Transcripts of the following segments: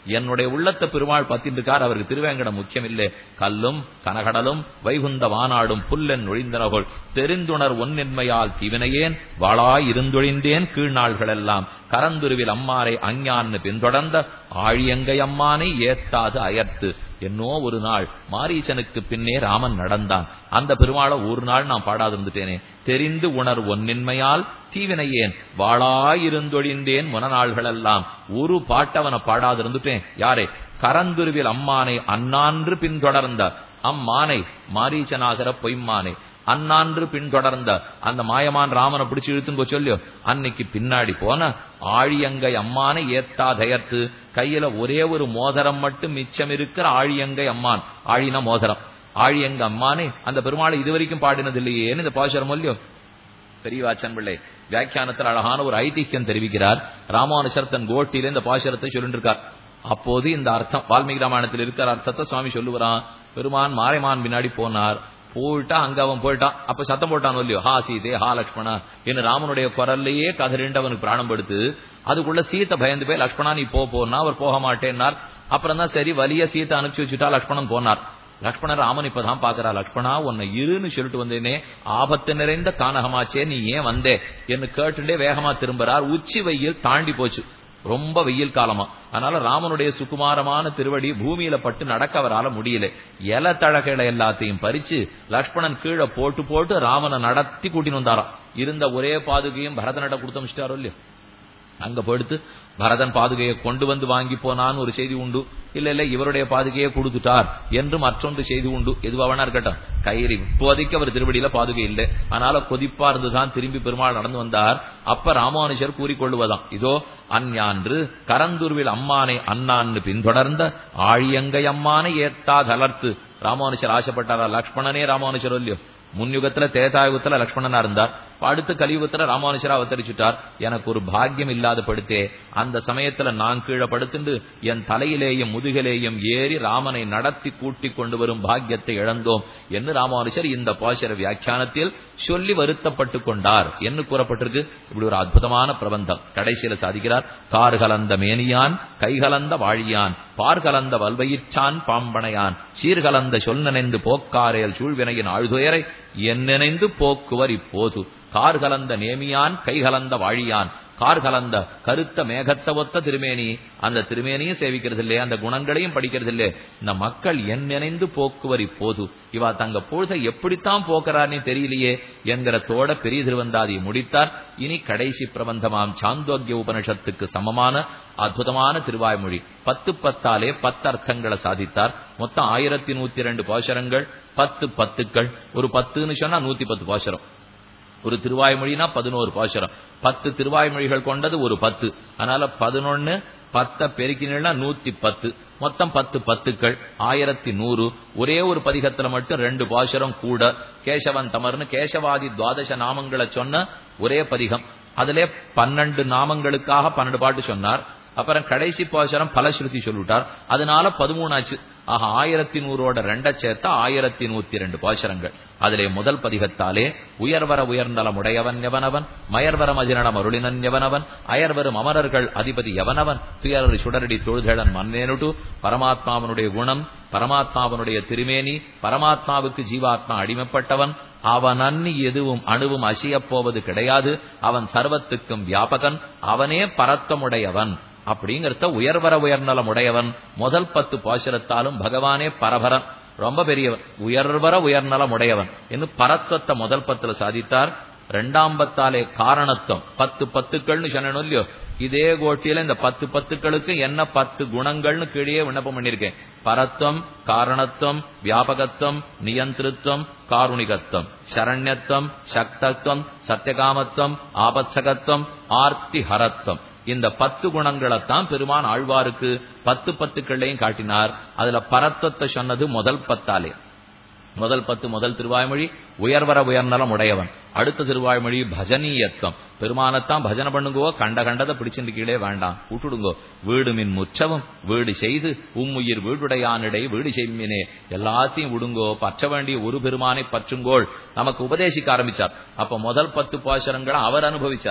என்னுடைய உள்ளத்தை பெருமாள் பத்திட்டு இருக்கார் அவருக்கு திருவேங்கடம் முக்கியம் இல்லை கல்லும் கனகடலும் வைகுந்த வானாடும் புல்லன் ஒழிந்தனகோள் தெரிந்துணர் ஒன்னின்மையால் தீவினையேன் வாளாய் இருந்தொழிந்தேன் கீழ்நாள்களெல்லாம் கரந்துருவில் அம்மாரை அஞ்ஞான்னு பின்தொடர்ந்த ஆழியங்கை அம்மானை ஏத்தாது அயர்த்து என்னோ ஒரு நாள் மாரீசனுக்கு பின்னே ராமன் நடந்தான் அந்த பெருமாளை ஒரு நாள் நான் பாடாதிருந்துட்டேனே தெரிந்து உணர் ஒன்னின்மையால் தீவினையேன் வாளாயிருந்தொழிந்தேன் முனநாள்களெல்லாம் ஒரு பாட்டவனை பாடாதிருந்துட்டேன் யாரே கரந்துருவில் அம்மானை அன்னான்று பின்தொடர்ந்த அம்மானை மாரீச்சனாகிற பொய்மானை அன்னான்று பின்தொடர்ந்த அந்த மாயமான் ராமனை பிடிச்சு இழுத்துங்க சொல்லியோ அன்னைக்கு பின்னாடி போன ஆழியங்கை அம்மானை ஏத்தா தயர்த்து கையில ஒரே ஒரு மோதிரம் மட்டும் மிச்சம் இருக்கிற ஆழியங்கை அம்மான் ஆழினா மோதிரம் ஆழியங்க அம்மானே அந்த பெருமாளை இதுவரைக்கும் பாடினது இல்லையேன்னு இந்த பாசுரம் இல்லையோ பெரியவாச்சன் பிள்ளை வியாக்கியானத்தில் அழகான ஒரு ஐதிஹ்யம் தெரிவிக்கிறார் ராமானுஷர் தன் கோட்டியில இந்த பாசுரத்தை சொல்லிட்டு இருக்கார் அப்போது இந்த அர்த்தம் வால்மீகி ராமாயணத்தில் இருக்கிற அர்த்தத்தை சுவாமி சொல்லுவாரான் பெருமான் மாரைமான் பின்னாடி போனார் போயிட்டா அங்க அவன் போயிட்டான் அப்ப சத்தம் போட்டான் இல்லையோ ஹா சீதே ஹா லக்ஷ்மணா என்று ராமனுடைய குரல்லையே கதறிண்டு அவனுக்கு பிராணம் படுத்து அதுக்குள்ள சீத்தை பயந்து போய் லக்ஷ்மணா நீ போ போனா அவர் போக மாட்டேன்னார் அப்புறம் தான் சரி வலிய சீத்தை அனுப்பிச்சு வச்சுட்டா லக்ஷ்மணன் போனார் லக்ஷ்மணர் ராமன் இப்பதான் பாக்குறா லக்ஷ்மணா உன்னை இருன்னு சொல்லிட்டு வந்தேனே ஆபத்து நிறைந்த கானகமாச்சே நீ ஏன் வந்தே என்று கேட்டுட்டே வேகமா திரும்புறார் உச்சி வெயில் தாண்டி போச்சு ரொம்ப வெயில் காலமா அதனால ராமனுடைய சுகுமாரமான திருவடி பூமியில பட்டு நடக்க அவரால முடியல இல தழகளை எல்லாத்தையும் பறிச்சு லக்ஷ்மணன் கீழே போட்டு போட்டு ராமனை நடத்தி கூட்டின்னு வந்தாராம் இருந்த ஒரே பாதுகையும் பரதனிட கொடுத்து அமிச்சிட்டாரோ இல்லையோ அங்க படுத்து பரதன் பாதுகையை கொண்டு வந்து வாங்கி போனான்னு ஒரு செய்தி உண்டு இல்ல இல்ல இவருடைய பாதுகையை கொடுத்துட்டார் என்று மற்றொன்று செய்தி உண்டு எதுவாவனா இருக்கட்டும் கயிறு இப்போதைக்கு அவர் திருவடியில பாதுகை இல்லை அதனால கொதிப்பா இருந்துதான் திரும்பி பெருமாள் நடந்து வந்தார் அப்ப ராமானுஷர் கூறிக்கொள்வதாம் இதோ அஞ்ஞான்று கரந்துருவில் அம்மானை அண்ணான்னு பின்தொடர்ந்த ஆழியங்கை அம்மானை ஏத்தா தளர்த்து ராமானுஷர் ஆசைப்பட்டாரா லக்ஷ்மணனே ராமானுஷர் இல்லையோ முன்யுகத்துல தேதாயுகத்துல லக்ஷ்மணனா இருந்தார் அடுத்த கலியுகத்துல ராமானுஷரா அவதரிச்சுட்டார் எனக்கு ஒரு பாக்கியம் இல்லாத படுத்தே அந்த சமயத்துல நான் கீழே படுத்துண்டு என் தலையிலேயும் முதுகிலேயும் ஏறி ராமனை நடத்தி கூட்டி கொண்டு வரும் பாக்கியத்தை இழந்தோம் என்று ராமானுஷர் இந்த பாசர வியாக்கியானத்தில் சொல்லி வருத்தப்பட்டு கொண்டார் என்று கூறப்பட்டிருக்கு இப்படி ஒரு அற்புதமான பிரபந்தம் கடைசியில சாதிக்கிறார் கார் கலந்த மேனியான் கைகலந்த வாழியான் பார்கலந்த வல்வயிற்றான் பாம்பனையான் சீர்கலந்த சொல் நினைந்து போக்காரேல் சூழ்வினையின் ஆழ்துயரை என் நினைந்து போக்குவர் இப்போது கார் கலந்த நேமியான் கை கலந்த வாழியான் கார் கலந்த கருத்த மேகத்த ஒத்த திருமேனி அந்த திருமேனியும் சேவிக்கிறது இல்லையே அந்த குணங்களையும் படிக்கிறது இல்லையே இந்த மக்கள் என் நினைந்து போக்குவர் இப்போது இவா தங்க பொழுதை எப்படித்தான் போக்குறார்னே தெரியலையே என்கிற தோட பெரிய திருவந்தாதியை முடித்தார் இனி கடைசி பிரபந்தமாம் சாந்தோக்கிய உபனிஷத்துக்கு சமமான அற்புதமான திருவாய்மொழி பத்து பத்தாலே பத்து அர்த்தங்களை சாதித்தார் மொத்தம் ஆயிரத்தி நூத்தி ரெண்டு பாசரங்கள் பத்து பத்துக்கள் ஒரு பத்துன்னு சொன்னா நூத்தி பத்து பாசரம் ஒரு திருவாய்மொழினா பதினோரு பாசுரம் பத்து திருவாய்மொழிகள் கொண்டது ஒரு பத்து அதனால பதினொன்னு பத்த பெருக்கினா நூத்தி பத்து மொத்தம் பத்து பத்துக்கள் ஆயிரத்தி நூறு ஒரே ஒரு பதிகத்துல மட்டும் ரெண்டு பாசுரம் கூட கேசவன் தமர்னு கேசவாதி துவாதச நாமங்களை சொன்ன ஒரே பதிகம் அதிலே பன்னெண்டு நாமங்களுக்காக பன்னெண்டு பாட்டு சொன்னார் அப்புறம் கடைசி பாசுரம் பலஸ்ருதி சொல்லிவிட்டார் அதனால பதிமூணாச்சு ஆக ஆயிரத்தி நூறோட ரெண்ட சேர்த்தா ஆயிரத்தி நூத்தி ரெண்டு பாசுரங்கள் அதிலே முதல் பதிகத்தாலே உயர்வர உயர்நலம் உடையவன் எவனவன் மயர்வர மதிநலம் அருளினன் எவனவன் அயர்வரும் அமரர்கள் அதிபதி எவனவன் துயர் சுடரடி தொழுதழன் மன்னேனுட்டு பரமாத்மாவனுடைய குணம் பரமாத்மாவனுடைய திருமேனி பரமாத்மாவுக்கு ஜீவாத்மா அடிமைப்பட்டவன் அவன் அன்னி எதுவும் அணுவும் அசியப் போவது கிடையாது அவன் சர்வத்துக்கும் வியாபகன் அவனே பரத்தமுடையவன் அப்படிங்கறத உயர்வர உயர்நலம் உடையவன் முதல் பத்து பாசுரத்தாலும் பகவானே பரபரன் ரொம்ப பெரியவன் உயர்வர உயர்நலம் உடையவன் இன்னும் பரத்வத்தை முதல் பத்துல சாதித்தார் ரெண்டாம் பத்தாலே காரணத்துவம் பத்து பத்துக்கள்னு சொன்னோம் இல்லையோ இதே கோட்டியில இந்த பத்து பத்துக்களுக்கு என்ன பத்து குணங்கள்னு கீழே விண்ணப்பம் பண்ணிருக்கேன் பரத்துவம் காரணத்துவம் வியாபகத்துவம் நியந்திருத்துவம் காருணிகத்துவம் சரண்யத்துவம் சக்தத்துவம் சத்தியகாமத்துவம் ஆபத்சகத்துவம் ஆர்த்தி ஹரத்துவம் இந்த பத்து குணங்களைத்தான் பெருமான் ஆழ்வாருக்கு பத்து பத்துக்கள்லையும் காட்டினார் அதுல பரத்தத்தை சொன்னது முதல் பத்தாலே முதல் பத்து முதல் திருவாய்மொழி உயர்வர உயர்நலம் உடையவன் அடுத்த திருவாய்மொழி பஜனீயத்துவம் பெருமானத்தான் பஜனை பண்ணுங்கோ கண்ட கண்டதை பிடிச்சிட்டு கீழே வேண்டாம் விட்டுடுங்கோ வீடு மின் முற்றவும் வீடு செய்து உம்முயிர் வீடுடையானிடை வீடு செய்மினே எல்லாத்தையும் விடுங்கோ பற்ற வேண்டிய ஒரு பெருமானை பற்றுங்கோள் நமக்கு உபதேசிக்க ஆரம்பிச்சார் அப்ப முதல் பத்து பாசுரங்களை அவர் அனுபவிச்சார்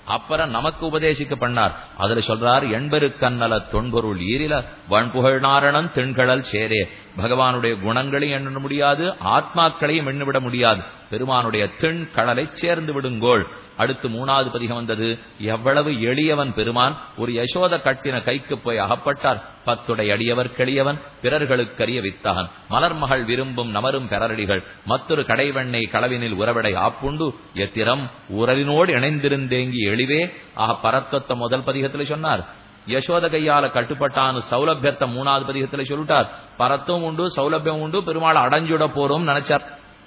அப்புறம் நமக்கு உபதேசிக்க பண்ணார் அதுல சொல்றார் எண்பெரு கண்ணல தொன்பொருள் ஈரில வன்புகழ் நாரணன் தென்கழல் சேரே பகவானுடைய குணங்களையும் எண்ண முடியாது ஆத்மாக்களையும் எண்ணிவிட முடியாது பெருமானுடைய தென் கடலை சேர்ந்து விடுங்கோள் அடுத்து மூணாவது பதிகம் வந்தது எவ்வளவு எளியவன் பெருமான் ஒரு யசோத கட்டின கைக்கு போய் அகப்பட்டார் பத்துடை அடியவர் கெளியவன் பிறர்களுக்கரிய வித்தகன் மலர்மகள் விரும்பும் நமரும் பெறரடிகள் மற்றொரு கடைவெண்ணை களவினில் உறவடை ஆப்புண்டு எத்திரம் உறவினோடு இணைந்திருந்தேங்கி எளிவே ஆக பரத்வத்த முதல் பதிகத்தில் சொன்னார் யசோத கையால கட்டுப்பட்டான்னு சௌலபியத்தை மூணாவது பதிகத்தில் சொல்லிட்டார் பரத்தும் உண்டு சௌலபியம் உண்டு பெருமாள் அடைஞ்சுட போறோம் நினைச்சார்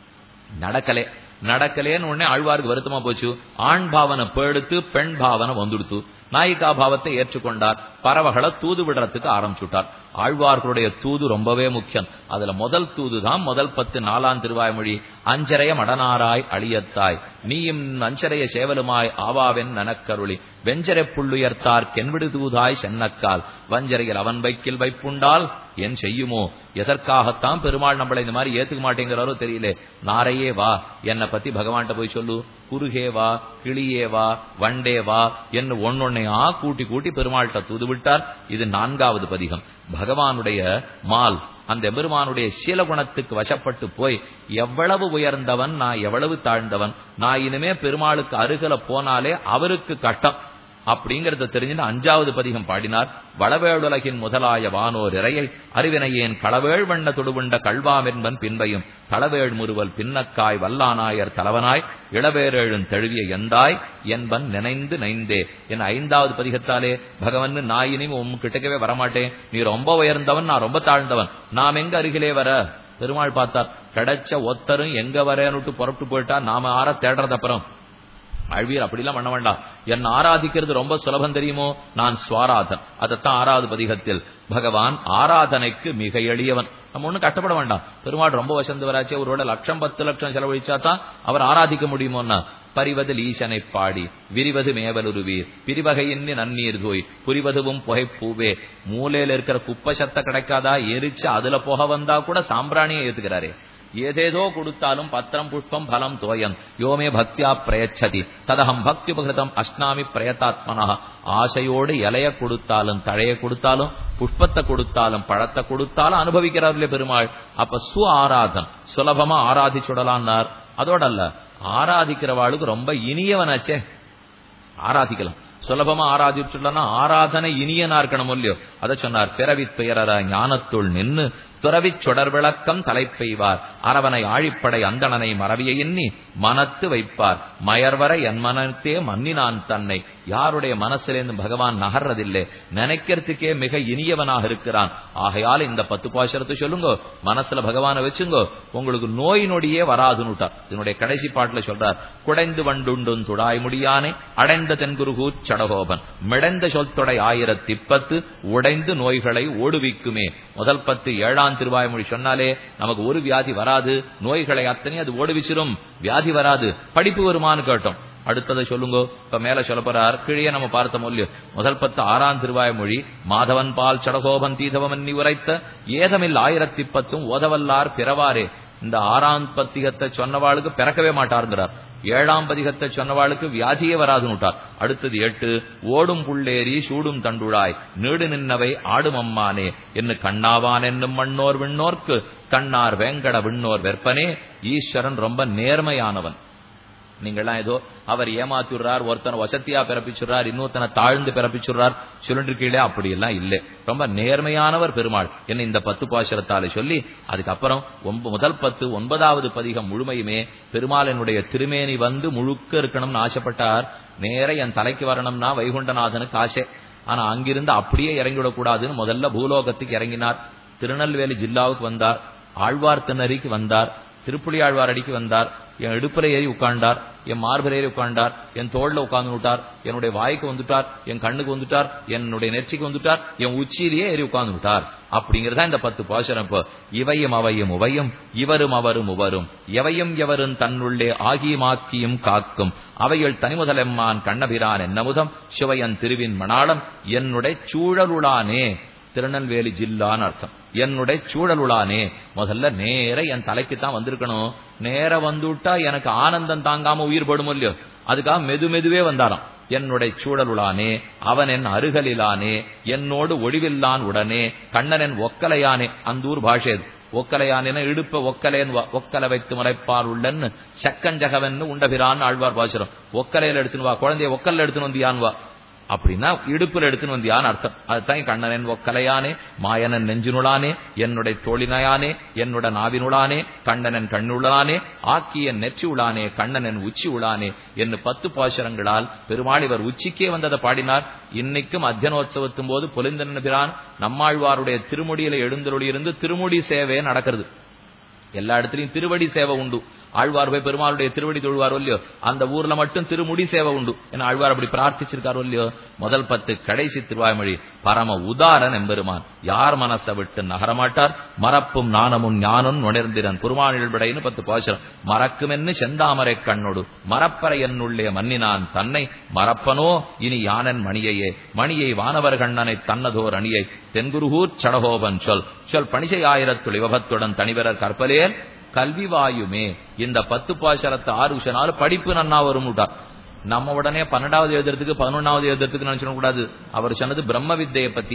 நடக்கலே நடக்கலேன்னு உடனே ஆழ்வாருக்கு வருத்தமா போச்சு ஆண் பாவனை பேடுத்து பெண் பாவனை வந்துடுத்து நாயிகா பாவத்தை ஏற்றுக்கொண்டார் பறவைகளை தூது விடுறதுக்கு ஆரம்பிச்சுட்டார் ஆழ்வார்களுடைய தூது ரொம்பவே முக்கியம் அதுல முதல் தூது தான் முதல் பத்து நாலாம் திருவாய்மொழி அஞ்சரைய மடனாராய் அழியத்தாய் நீயும் அஞ்சரைய சேவலுமாய் ஆவாவென் நனக்கருளி வெஞ்சரை புள்ளுயர்த்தார் கென்விடு தூதாய் சென்னக்கால் வஞ்சரையில் அவன் வைக்கில் வைப்புண்டால் என் செய்யுமோ எதற்காகத்தான் பெருமாள் நம்மளை இந்த மாதிரி ஏத்துக்க மாட்டேங்கிறாரோ தெரியல நாரையே வா என்னை பத்தி பகவான்கிட்ட போய் சொல்லு குறுகே வா கிளியே வா வண்டே வா என்று ஒன்னொன்னையா கூட்டி கூட்டி பெருமாள்கிட்ட தூது விட்டார் இது நான்காவது பதிகம் பகவானுடைய மால் அந்த எபெருமானுடைய சீல குணத்துக்கு வசப்பட்டு போய் எவ்வளவு உயர்ந்தவன் நான் எவ்வளவு தாழ்ந்தவன் நான் இனிமே பெருமாளுக்கு அருகல போனாலே அவருக்கு கட்டம் அப்படிங்கறத தெரிஞ்சுட்டு அஞ்சாவது பதிகம் பாடினார் வளவேளுலகின் முதலாய வானோர் இறையை அறிவினையேன் களவேள் வண்ண தொடுவுண்ட கல்வாமென்பன் பின்பையும் தளவேள் முறுவல் பின்னக்காய் வல்லானாயர் தலைவனாய் இளவேரேழும் தழுவிய எந்தாய் என்பன் நினைந்து நைந்தே என் ஐந்தாவது பதிகத்தாலே பகவன் நான் இனி உன் கிட்டக்கவே வரமாட்டேன் நீ ரொம்ப உயர்ந்தவன் நான் ரொம்ப தாழ்ந்தவன் நாம் எங்க அருகிலே வர பெருமாள் பார்த்தார் கிடைச்ச ஒத்தரும் எங்க வரேன்னுட்டு புறப்பட்டு போயிட்டா நாம ஆற தேடுறது அப்புறம் அழ்வீர் அப்படிலாம் பண்ண வேண்டாம் என்ன ஆராதிக்கிறது ரொம்ப சுலபம் தெரியுமோ நான் சுவாராதன் அதைத்தான் ஆறாவது பதிகத்தில் பகவான் ஆராதனைக்கு மிக எளியவன் நம்ம ஒண்ணும் கஷ்டப்பட வேண்டாம் பெருமாள் ரொம்ப வசந்தவராச்சே ஒருவோட லட்சம் பத்து லட்சம் செலவழிச்சா தான் அவர் ஆராதிக்க முடியுமோன்னா பரிவதில் ஈசனை பாடி விரிவது மேவலுருவீர் பிரிவகையின்னி நன்னீர் தோய் புரிவதுவும் புகைப்பூவே மூலையில இருக்கிற குப்பை சத்த கிடைக்காதா எரிச்சு அதுல புகை வந்தா கூட சாம்பிராணியை ஏத்துக்கிறாரே ஏதேதோ கொடுத்தாலும் பத்திரம் புஷ்பம் பலம் தோயம் யோமே பக்தியா பிரயச்சதி ததகம் பக்தி உபகிருதம் அஸ்னாமி பிரயத்தாத்மனா ஆசையோடு இலைய கொடுத்தாலும் தழைய கொடுத்தாலும் புஷ்பத்தை கொடுத்தாலும் பழத்தை கொடுத்தாலும் அனுபவிக்கிறார்களே பெருமாள் அப்ப சு ஆராதன் சுலபமா ஆராதிச்சுடலான்னார் அதோட அல்ல ஆராதிக்கிறவாளுக்கு ரொம்ப இனியவனாச்சே ஆராதிக்கலாம் சுலபமா ஆராதிச்சுடலாம் ஆராதனை இனியனா இருக்கணும் இல்லையோ அதை சொன்னார் பிறவி துயரற ஞானத்துள் நின்னு துறவிச் சுடர் விளக்கம் தலைப்பெய்வார் அரவனை ஆழிப்படை அந்தணனை மறவிய எண்ணி மனத்து வைப்பார் மயர்வர என் மனத்தே மன்னினான் தன்னை யாருடைய மனசிலேருந்து பகவான் நகர்றதில்லை நினைக்கிறதுக்கே மிக இனியவனாக இருக்கிறான் ஆகையால் இந்த பத்து பாசுரத்தை சொல்லுங்க மனசுல பகவானை வச்சுங்கோ உங்களுக்கு நோய் நொடியே வராதுன்னுட்டார் இதனுடைய கடைசி பாட்டுல சொல்றார் குடைந்து வண்டுண்டும் துடாய் முடியானே அடைந்த தென்குருகூர் சடகோபன் மிடைந்த சொல் ஆயிரத்திப்பத்து உடைந்து நோய்களை ஓடுவிக்குமே முதல் பத்து ஏழாம் திருவாய்மொழி சொன்னாலே நமக்கு ஒரு வியாதி வராது நோய்களை அத்தனை அது ஓடுவிச்சிரும் வியாதி வராது படிப்பு வருமானு கேட்டோம் அடுத்ததை சொல்லுங்க இப்ப மேல சொல்ல போறார் கீழே நம்ம பார்த்த மொழியும் முதல் பத்து ஆறாம் திருவாய்மொழி மாதவன் பால் சடகோபன் தீதவமன்னி உரைத்த ஏதமில் ஆயிரத்தி பத்தும் ஓதவல்லார் பிறவாரே இந்த ஆறாம் பத்திகத்தை சொன்னவாளுக்கு பிறக்கவே மாட்டார்ங்கிறார் ஏழாம் பதிகத்தை சொன்னவாளுக்கு வியாதியே வராதுன்னுட்டார் அடுத்தது எட்டு ஓடும் புள்ளேரி சூடும் தண்டுழாய் நீடு நின்னவை ஆடும் அம்மானே என்று கண்ணாவான் என்னும் மண்ணோர் விண்ணோர்க்கு கண்ணார் வேங்கட விண்ணோர் வெப்பனே ஈஸ்வரன் ரொம்ப நேர்மையானவன் நீங்கெல்லாம் ஏதோ அவர் ஏமாத்துறார் ஒருத்தனை வசத்தியா பிறப்பிச்சுறார் இன்னொருத்தனை தாழ்ந்து பிறப்பிச்சுறார் சொல்லிட்டு கீழே அப்படி எல்லாம் இல்லை ரொம்ப நேர்மையானவர் பெருமாள் என்ன இந்த பத்து பாசுரத்தாலே சொல்லி அதுக்கப்புறம் முதல் பத்து ஒன்பதாவது பதிகம் முழுமையுமே பெருமாள் என்னுடைய திருமேனி வந்து முழுக்க இருக்கணும்னு ஆசைப்பட்டார் நேர என் தலைக்கு வரணும்னா வைகுண்டநாதனுக்கு ஆசை ஆனா அங்கிருந்து அப்படியே இறங்கிவிடக்கூடாதுன்னு முதல்ல பூலோகத்துக்கு இறங்கினார் திருநெல்வேலி ஜில்லாவுக்கு வந்தார் ஆழ்வார் திணறிக்கு வந்தார் திருப்புலி ஆழ்வார் அடிக்கு வந்தார் என் இடுப்புல ஏறி உட்கார்ந்தார் என் மார்பில் ஏறி உட்கார்ந்தார் என் தோல்ல உட்கார்ந்து விட்டார் என்னுடைய வாய்க்கு வந்துட்டார் என் கண்ணுக்கு வந்துட்டார் என்னுடைய நெற்றிக்கு வந்துட்டார் என் உச்சியிலேயே ஏறி உட்கார்ந்து விட்டார் அப்படிங்கறதா இந்த பத்து பாசனம் இப்போ இவையும் அவையும் உவையும் இவரும் அவரும் உவரும் எவையும் எவரும் தன்னுள்ளே ஆகியுமாக்கியும் காக்கும் அவையுள் தனிமுதலெம்மான் கண்ணபிரான் என்னமுதம் சிவையன் திருவின் மணாளம் என்னுடைய சூழலுளானே திருநெல்வேலி ஜில்லான்னு அர்த்தம் என்னுடைய சூழலுளானே முதல்ல நேர என் தலைக்கு தான் வந்திருக்கணும் நேர வந்துட்டா எனக்கு ஆனந்தம் தாங்காம உயிர் படும் இல்லையோ அதுக்காக மெது மெதுவே வந்தாராம் என்னுடைய சூழலுளானே அவன் என் அருகலிலானே என்னோடு ஒழிவில்லான் உடனே கண்ணனன் ஒக்கலையானே அந்தூர் பாஷை அது. ஒக்கலையானேன இடுப்ப ஒக்கலேன் வா- ஒக்கலை வைத்து முறைப்பார் உள்ளன்னு சக்கஞ்சகவன் உண்டபிரான் ஆழ்வார் பாசுரம் ஒக்கலையில எடுத்துன்னு வா குழந்தைய ஒக்கல்ல எடுத்துன்னு வந்தியான் வா அப்படின்னா இடுப்புல எடுத்துன்னு வந்தியான்னு அர்த்தம் அதுதான் கண்ணனன் ஒக்கலையானே மாயனன் நெஞ்சினுளானே என்னுடைய தோழினையானே என்னோட நாவினுளானே கண்ணனன் கண்ணுளானே ஆக்கிய நெற்றி உளானே கண்ணனன் உச்சி உளானே என்று பத்து பாசுரங்களால் பெருமாள் இவர் உச்சிக்கே வந்ததை பாடினார் இன்னைக்கும் அத்தியனோத்சவத்தும் போது பொலிந்தன் பிரான் நம்மாழ்வாருடைய திருமுடியில எழுந்தருளியிருந்து திருமுடி சேவை நடக்கிறது எல்லா இடத்துலயும் திருவடி சேவை உண்டு ஆழ்வார் போய் பெருமாளுடைய திருவடி தொழுவாரோ இல்லையோ அந்த ஊர்ல மட்டும் திருமுடி சேவை உண்டு ஏன்னா ஆழ்வார் அப்படி பிரார்த்திச்சிருக்காரோ இல்லையோ முதல் பத்து கடைசி திருவாய்மொழி பரம உதாரன் எம்பெருமான் யார் மனசை விட்டு நகரமாட்டார் மறப்பும் நாணமும் ஞானும் நுணர்ந்திரன் குருமானிழ்படைன்னு பத்து பாசுரம் மறக்குமென்னு செந்தாமரை கண்ணொடு மறப்பறை என்னுள்ளே மன்னினான் தன்னை மறப்பனோ இனி யானன் மணியையே மணியை வானவர் கண்ணனை தன்னதோர் அணியை தென்குருகூர் சடகோபன் சொல் சொல் பணிசை ஆயிரத்துள் விபத்துடன் தனிவரர் கற்பலேல் கல்வி வாயுமே இந்த பத்து பாசரத்தை ஆறு விஷயம் படிப்பு நன்னா வரும் நம்ம உடனே பன்னெண்டாவது எழுதுறதுக்கு பதினொன்னாவது எழுதுறதுக்கு நினைச்சிட கூடாது அவர் சொன்னது பிரம்ம வித்தையை பத்தி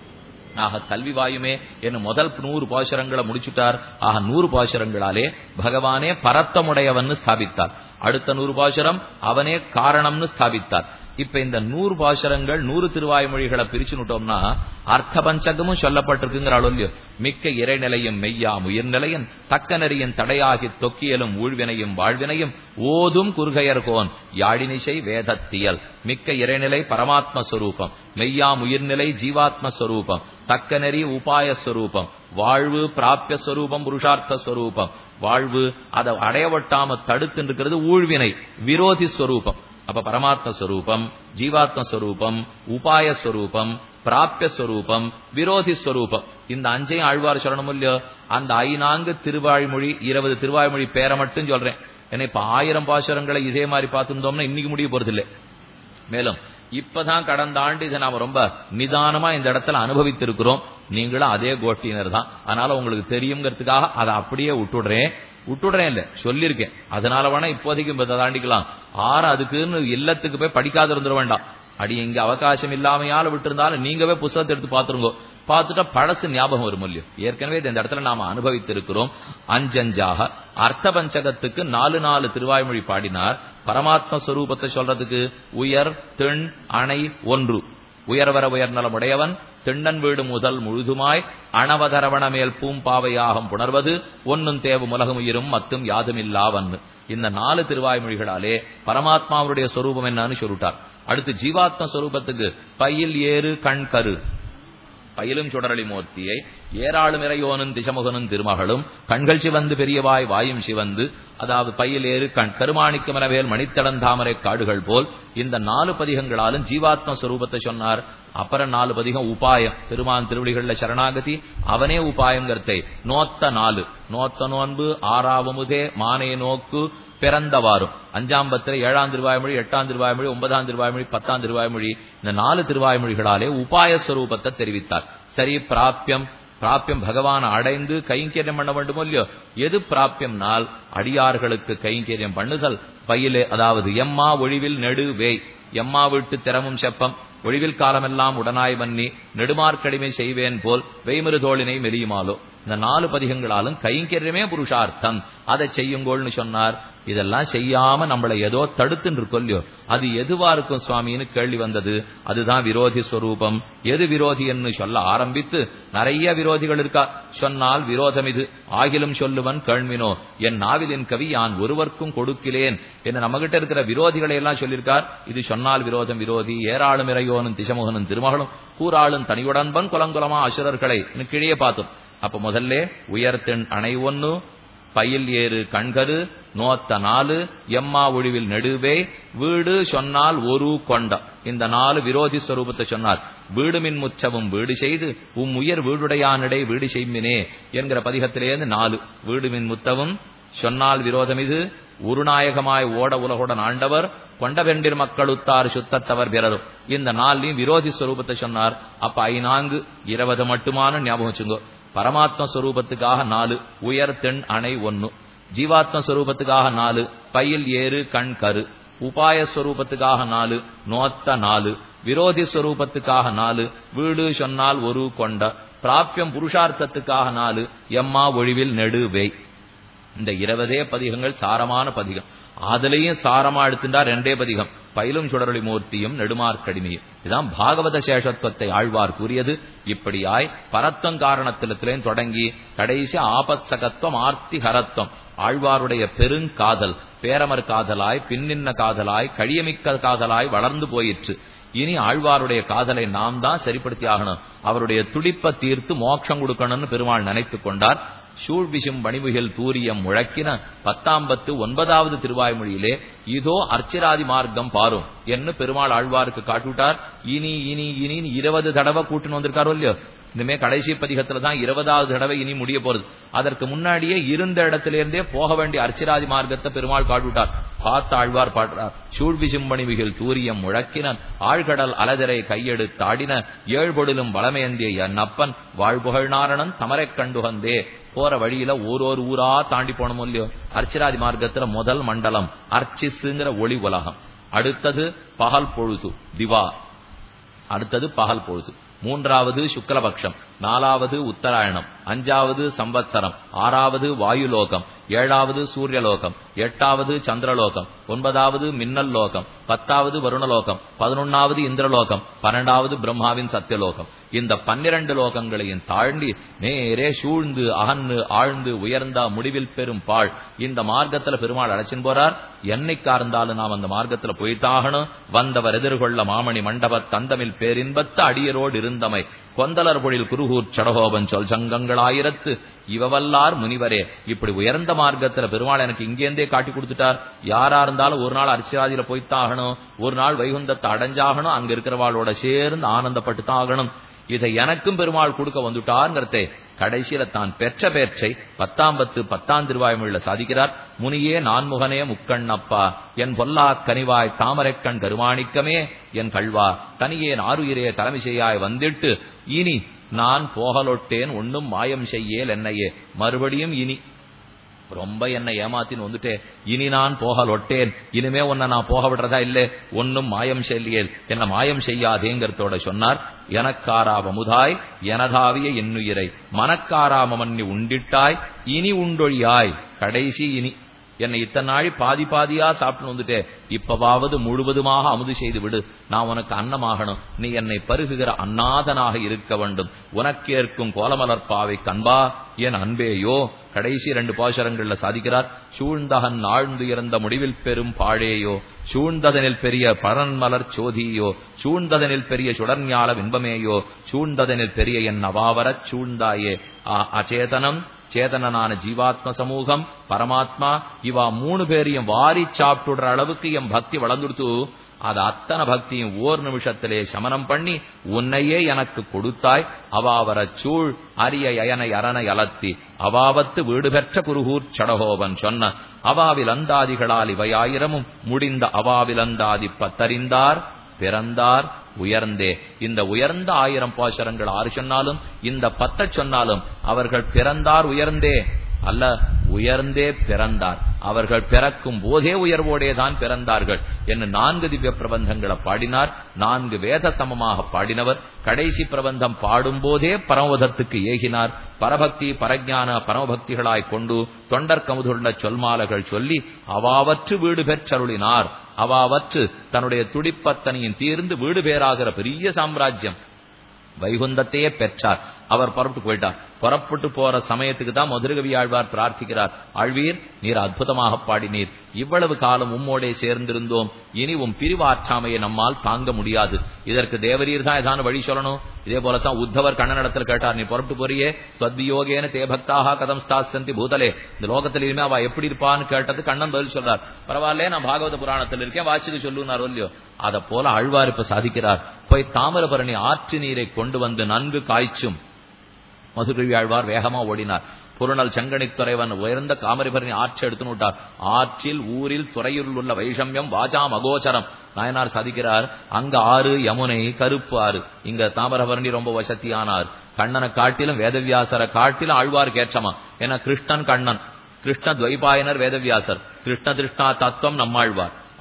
ஆக கல்வி வாயுமே என்று முதல் நூறு பாசுரங்களை முடிச்சுட்டார் ஆக நூறு பாசுரங்களாலே பகவானே பரத்தமுடையவன் ஸ்தாபித்தார் அடுத்த நூறு பாசுரம் அவனே காரணம்னு ஸ்தாபித்தார் இப்ப இந்த நூறு பாசுரங்கள் நூறு திருவாய்மொழிகளை பிரிச்சுட்டோம்னா அர்த்த பஞ்சகமும் சொல்லப்பட்டிருக்குங்கிற அளவு மிக்க இறைநிலையும் மெய்யாம் உயிர்நிலையும் தக்க நெறியின் தடையாகி தொக்கியலும் ஊழ்வினையும் வாழ்வினையும் ஓதும் குறுகையர்கோன் யாழினிசை வேதத்தியல் மிக்க இறைநிலை பரமாத்மஸ்வரூபம் மெய்யாம் உயிர்நிலை ஜீவாத்மஸ்வரூபம் தக்க நெறி உபாயஸ்வரூபம் வாழ்வு பிராபிய ஸ்வரூபம் புருஷார்த்த ஸ்வரூபம் வாழ்வு அதை அடையவட்டாம தடுத்து இருக்கிறது ஊழ்வினை விரோதி ஸ்வரூபம் அப்ப பரமாத்ம ஸ்வரூபம் ஜீவாத்ம ஸ்வரூபம் உபாய ஸ்வரூபம் பிராபிய ஸ்வரூபம் விரோதி ஸ்வரூபம் இந்த அஞ்சையும் ஆழ்வார் சொல்லணும் இல்லையோ அந்த ஐநான்கு திருவாய்மொழி இருபது திருவாய்மொழி பேரை மட்டும் சொல்றேன் ஏன்னா இப்ப ஆயிரம் பாசுரங்களை இதே மாதிரி பார்த்திருந்தோம்னா இன்னைக்கு முடிய போறதில்லை மேலும் இப்பதான் கடந்த ஆண்டு இதை நாம ரொம்ப நிதானமா இந்த இடத்துல அனுபவித்திருக்கிறோம் நீங்களும் அதே கோஷ்டியினர் தான் அதனால உங்களுக்கு தெரியுங்கிறதுக்காக அதை அப்படியே விட்டுடுறேன் விட்டுடுறேன் இல்ல சொல்லியிருக்கேன் அதனால வேணா இப்போதைக்கு இப்ப தாண்டிக்கலாம் ஆறு அதுக்குன்னு இல்லத்துக்கு போய் படிக்காத இருந்துட வேண்டாம் அடி இங்க அவகாசம் இல்லாமையால விட்டிருந்தாலும் நீங்கவே புத்தகத்தை எடுத்து பாத்துருங்க பார்த்துட்டா பழசு ஞாபகம் வரும் இல்லையோ ஏற்கனவே இந்த இடத்துல நாம அனுபவித்திருக்கிறோம் அஞ்சஞ்சாக அர்த்த பஞ்சகத்துக்கு நாலு நாலு திருவாய்மொழி பாடினார் பரமாத்ம ஸ்வரூபத்தை சொல்றதுக்கு உயர் தென் அணை ஒன்று உயர்வர உயர்நலமுடையவன் திண்ணன் வீடு முதல் முழுதுமாய் அணவதரவண மேல் பூம்பாவையாகம் புணர்வது ஒன்னும் தேவு உலகம் உயிரும் மத்தும் யாதுமில்லாவன் இந்த நாலு திருவாய்மொழிகளாலே பரமாத்மாவுடைய சொரூபம் என்னன்னு சொல்லிட்டார் அடுத்து ஜீவாத்ம சொரூபத்துக்கு பயில் ஏறு கண் கரு பயிலும் சுடரளி மூர்த்தியை ஏராளும் இறையோனும் திசமுகனும் திருமகளும் கண்கள் சிவந்து பெரியவாய் வாயும் சிவந்து அதாவது பயில் ஏறு கண் கருமாணிக்கு மரவேல் மணித்தடந்தாமரை காடுகள் போல் இந்த நாலு பதிகங்களாலும் ஜீவாத்ம ஸ்வரூபத்தை சொன்னார் அப்புறம் நாலு பதிகம் உபாயம் பெருமான் திருவடிகள்ல சரணாகதி அவனே உபாயங்கர்த்தை நோத்த நாலு நோத்த நோன்பு ஆறாவமுதே மானே நோக்கு பிறந்தவாறும் அஞ்சாம் பத்திர ஏழாம் திருவாய்மொழி எட்டாம் திருவாய்மொழி ஒன்பதாம் திருவாய்மொழி பத்தாம் திருவாய்மொழி இந்த நாலு திருவாய்மொழிகளாலே உபாய ஸ்வரூபத்தை தெரிவித்தார் சரி பிராப்பியம் பிராப்பியம் பகவான் அடைந்து கைங்கரியம் பண்ண வேண்டுமோ இல்லையோ எது பிராப்பியம்னால் அடியார்களுக்கு கைங்கரியம் பண்ணுதல் பயிலே அதாவது எம்மா ஒழிவில் நெடு வேய் எம்மா விட்டு திறமும் செப்பம் ஒழிவில் காலமெல்லாம் உடனாய் வன்னி நெடுமார்க்கடிமை செய்வேன் போல் வெய்மரு தோளினை மெலியுமாலோ இந்த நாலு பதிகங்களாலும் கைங்கரியமே புருஷார்த்தம் அதை செய்யுங்கோள்னு சொன்னார் இதெல்லாம் செய்யாம நம்மளை ஏதோ தடுத்துன்னு இருக்கொல்லையோ அது எதுவா இருக்கும் சுவாமின்னு கேள்வி வந்தது அதுதான் விரோதி ஸ்வரூபம் எது விரோதி என்று சொல்ல ஆரம்பித்து நிறைய விரோதிகள் இருக்கா சொன்னால் விரோதம் இது ஆகிலும் சொல்லுவன் கேள்வினோ என் நாவிலின் கவி யான் ஒருவர்க்கும் கொடுக்கிறேன் என்று நம்மகிட்ட இருக்கிற விரோதிகளை எல்லாம் சொல்லியிருக்கார் இது சொன்னால் விரோதம் விரோதி ஏராளும் இறையோனும் திசமுகனும் திருமகளும் கூறாளும் தனியுடன்பன் குலங்குலமா அசுரர்களை கீழே பார்த்தோம் அப்ப முதல்ல உயர்த்தெண் அணை ஒன்னு பயில் ஏறு கண்கரு நோத்த நாலு எம்மா ஒழிவில் நெடுவே வீடு சொன்னால் ஒரு கொண்ட இந்த நாலு விரோதி ஸ்வரூபத்தை சொன்னார் வீடு மின் முச்சவும் வீடு செய்து உம் உயர் வீடுடையானிடை வீடு செய்மினே என்கிற பதிகத்திலேருந்து நாலு வீடு மின் முத்தவும் சொன்னால் விரோதம் இது உருநாயகமாய் ஓட உலகுடன் ஆண்டவர் கொண்ட வெண்டிர் மக்களுத்தார் சுத்தத்தவர் பிறரும் இந்த நாளையும் விரோதி ஸ்வரூபத்தை சொன்னார் அப்ப ஐநான்கு இருபது மட்டுமான ஞாபகம் வச்சுங்கோ பரமாத்ம ஸ்வரூபத்துக்காக நாலு உயர் தென் அணை ஒன்னு ஜீவாத்ம ஸ்வரூபத்துக்காக நாலு பயில் ஏறு கண் கரு உபாய ஸ்வரூபத்துக்காக நாலு நோத்த நாலு விரோதி ஸ்வரூபத்துக்காக நாலு வீடு சொன்னால் ஒரு கொண்ட பிராபியம் புருஷார்த்தத்துக்காக நாலு எம்மா ஒழிவில் நெடு வேய் இந்த இருபதே பதிகங்கள் சாரமான பதிகம் அதுலயும் சாரமா எடுத்துட்டா ரெண்டே பதிகம் பயிலும் சுடரொளி மூர்த்தியும் நெடுமார்க்கடிமையும் இதுதான் பாகவத சேஷத்துவத்தை ஆழ்வார் கூறியது இப்படியாய் பரத்தம் காரணத்திலத்திலேயும் தொடங்கி கடைசி ஆபத் சகத்துவம் ஆர்த்தி ஹரத்துவம் ஆழ்வாருடைய பெருங்காதல் பேரமர் காதலாய் பின்னின்ன காதலாய் கழியமிக்க காதலாய் வளர்ந்து போயிற்று இனி ஆழ்வாருடைய காதலை நாம் தான் சரிப்படுத்தி ஆகணும் அவருடைய துடிப்ப தீர்த்து மோட்சம் கொடுக்கணும்னு பெருமாள் நினைத்துக் கொண்டார் சூழ்விசும் பணிமுகில் தூரியம் முழக்கின பத்தாம்பத்து ஒன்பதாவது திருவாய்மொழியிலே இதோ அர்ச்சிராதி மார்க்கம் பாரும் என்று பெருமாள் ஆழ்வாருக்கு காட்டுவிட்டார் இனி இனி இனி இருபது தடவை கூட்டுன்னு வந்திருக்காரோ இல்லையோ இனிமே கடைசி பதிகத்துல தான் இருபதாவது தடவை இனி முடிய போறது அதற்கு முன்னாடியே இருந்த இடத்திலிருந்தே போக வேண்டிய அர்ச்சிராதி மார்க்கத்தை பெருமாள் காட்டுவிட்டார் பார்த்த ஆழ்வார் பாடுறார் சூழ்விசும்பணிமிகில் தூரியம் முழக்கின ஆழ்கடல் அலதரை கையெடுத்தாடின ஏழ்பொடிலும் வளமேந்திய என் அப்பன் வாழ்புகழ்நாரணன் தமரைக் கண்டுகந்தே போற வழியில ஓரோரு ஊரா தாண்டி போனோம் இல்லையோ அர்ச்சிராதி மார்க்கத்துல முதல் மண்டலம் அர்ச்சிஸுங்கிற ஒளி உலகம் அடுத்தது பகல் பொழுது திவா அடுத்தது பகல் பொழுது மூன்றாவது சுக்லபக்ஷம் நாலாவது உத்தராயணம் அஞ்சாவது சம்பத்சரம் ஆறாவது வாயுலோகம் ஏழாவது சூரியலோகம் எட்டாவது சந்திரலோகம் ஒன்பதாவது மின்னல் லோகம் பத்தாவது வருணலோகம் பதினொன்னாவது இந்திரலோகம் பன்னெண்டாவது பிரம்மாவின் சத்தியலோகம் இந்த பன்னிரண்டு லோகங்களையும் தாண்டி நேரே சூழ்ந்து அகன்னு ஆழ்ந்து உயர்ந்தா முடிவில் பெரும் பாழ் இந்த மார்க்கத்துல பெருமாள் அழைச்சின் போறார் என்னைக்கா இருந்தாலும் நாம் அந்த மார்க்கத்துல போய்த்தாகணும் வந்தவர் எதிர்கொள்ள மாமணி மண்டப தந்தமில் பேரின்பத்த அடியரோடு இருந்தமை கொந்தலர் பொழில் குருகூர் சடகோபன் சொல் சங்கங்களாயிரத்து இவவல்லார் முனிவரே இப்படி உயர்ந்த மார்க்கத்துல பெருமாள் எனக்கு இங்கேருந்தே காட்டி கொடுத்துட்டார் யாரா இருந்தாலும் ஒரு நாள் அரிசிராதியில போய்த்தாகணும் ஒரு நாள் வைகுந்தத்தை அடைஞ்சாகணும் அங்க இருக்கிறவாளோட சேர்ந்து ஆனந்தப்பட்டு தான் ஆகணும் இதை எனக்கும் பெருமாள் கொடுக்க வந்துட்டார்ங்கிறதே கடைசியில தான் பெற்ற பேற்றை பத்தாம் பத்து பத்தாம் திருவாய்மொழியில சாதிக்கிறார் முனியே நான்முகனே முக்கண்ணப்பா என் பொல்லா கனிவாய் தாமரைக்கண் கருமாணிக்கமே என் கல்வா தனியேன் ஆறுயிரே தலைமிசையாய் வந்திட்டு இனி நான் போகலொட்டேன் ஒன்னும் மாயம் செய்யேல் என்னையே மறுபடியும் இனி ரொம்ப என்னை ஏமாத்தின்னு வந்துட்டே இனி நான் போகலொட்டேன் இனிமே உன்னை நான் போக விடுறதா இல்லே ஒன்னும் மாயம் செய்யேல் என்ன மாயம் செய்யாதேங்கிறதோட சொன்னார் எனக்காராவ முதாய் எனதாவிய என்னுயிரை மனக்காராம மன்னி உண்டிட்டாய் இனி உண்டொழியாய் கடைசி இனி என்னை இத்தனை நாள் பாதி பாதியா சாப்பிட்டு வந்துட்டே இப்பவாவது முழுவதுமாக அமுது செய்து விடு நான் உனக்கு அன்னமாகணும் நீ என்னை பருகுகிற அன்னாதனாக இருக்க வேண்டும் உனக்கேற்கும் கோலமலர்பாவை கண்பா என் அன்பேயோ கடைசி ரெண்டு பாசரங்கள்ல சாதிக்கிறார் சூழ்ந்தகன் ஆழ்ந்து இறந்த முடிவில் பெரும் பாழேயோ சூழ்ந்ததனில் பெரிய பரன்மலர் சோதியோ சூழ்ந்ததனில் பெரிய சுடர்ஞால வின்பமேயோ சூழ்ந்ததனில் பெரிய என் அவாவரச் சூழ்ந்தாயே அச்சேதனம் சேதனனான ஜீவாத்ம சமூகம் பரமாத்மா இவா மூணு பேரையும் வாரி சாப்பிட்டுடுற அளவுக்கு என் பக்தி வளர்ந்துடுத்து அது அத்தனை பக்தியும் ஓர் நிமிஷத்திலே சமனம் பண்ணி உன்னையே எனக்கு கொடுத்தாய் அவாவர சூழ் அரிய அயனை அரணை அலத்தி அவாவத்து வீடு பெற்ற குருகூர் சடகோவன் சொன்ன அவாவில் அந்தாதிகளால் இவையாயிரமும் முடிந்த அவாவில் அந்தாதி பத்தறிந்தார் பிறந்தார் உயர்ந்தே இந்த உயர்ந்த ஆயிரம் பாசரங்கள் ஆறு சொன்னாலும் இந்த பத்த சொன்னாலும் அவர்கள் பிறந்தார் உயர்ந்தே அல்ல உயர்ந்தே பிறந்தார் அவர்கள் பிறக்கும் போதே உயர்வோடே தான் பிறந்தார்கள் என்று நான்கு திவ்ய பிரபந்தங்களை பாடினார் நான்கு வேத சமமாக பாடினவர் கடைசி பிரபந்தம் பாடும் போதே பரமபதத்துக்கு ஏகினார் பரபக்தி பரஜான பரமபக்திகளாய் கொண்டு தொண்டர் கமுதுள்ள சொல்மாலைகள் சொல்லி அவாவற்று வீடு பெற்றருளினார் அவாவற்று தன்னுடைய துடிப்பத்தனையும் தீர்ந்து வீடு பேராகிற பெரிய சாம்ராஜ்யம் வைகுந்தத்தையே பெற்றார் அவர் புறப்பட்டு போயிட்டார் புறப்பட்டு போற சமயத்துக்கு தான் மதுரகவி ஆழ்வார் பிரார்த்திக்கிறார் ஆழ்வீர் நீர் அற்புதமாக பாடினீர் இவ்வளவு காலம் உம்மோடே சேர்ந்திருந்தோம் இனி உம் பிரிவாற்றாமையை நம்மால் தாங்க முடியாது இதற்கு தேவரீர் தான் ஏதான வழி சொல்லணும் இதே போலத்தான் உத்தவர் கண்ணனிடத்தில் கேட்டார் நீ புறப்பட்டு போறியே தொத்வியோகேன தே பக்தாக கதம் ஸ்தாசந்தி பூதலே இந்த லோகத்தில் இனிமே அவ எப்படி இருப்பான்னு கேட்டது கண்ணன் பதில் சொல்றார் பரவாயில்ல நான் பாகவத புராணத்தில் இருக்கேன் வாசிக்கு சொல்லுனார் இல்லையோ அதை போல ஆழ்வார் இப்ப சாதிக்கிறார் போய் தாமிரபரணி ஆற்று நீரை கொண்டு வந்து நன்கு காய்ச்சும் மதுரவி ஆழ்வார் வேகமா ஓடினார் புருணல் செங்கனித்துறைவன் உயர்ந்த காமரிபரணி ஆற்று எடுத்துன்னு விட்டார் ஆற்றில் ஊரில் துறையில் உள்ள வைஷமியம் வாஜாம் அகோச்சரம் நாயனார் சாதிக்கிறார் அங்க ஆறு யமுனை கருப்பு ஆறு இங்க தாமிரபரணி ரொம்ப வசதியானார் கண்ணனை காட்டிலும் வேதவியாசரை காட்டிலும் ஆழ்வார் கேட்சமா ஏன்னா கிருஷ்ணன் கண்ணன் கிருஷ்ண துவைபாயனர் வேதவியாசர் கிருஷ்ண திருஷ்ணா தத்துவம் நம்மாழ்வார்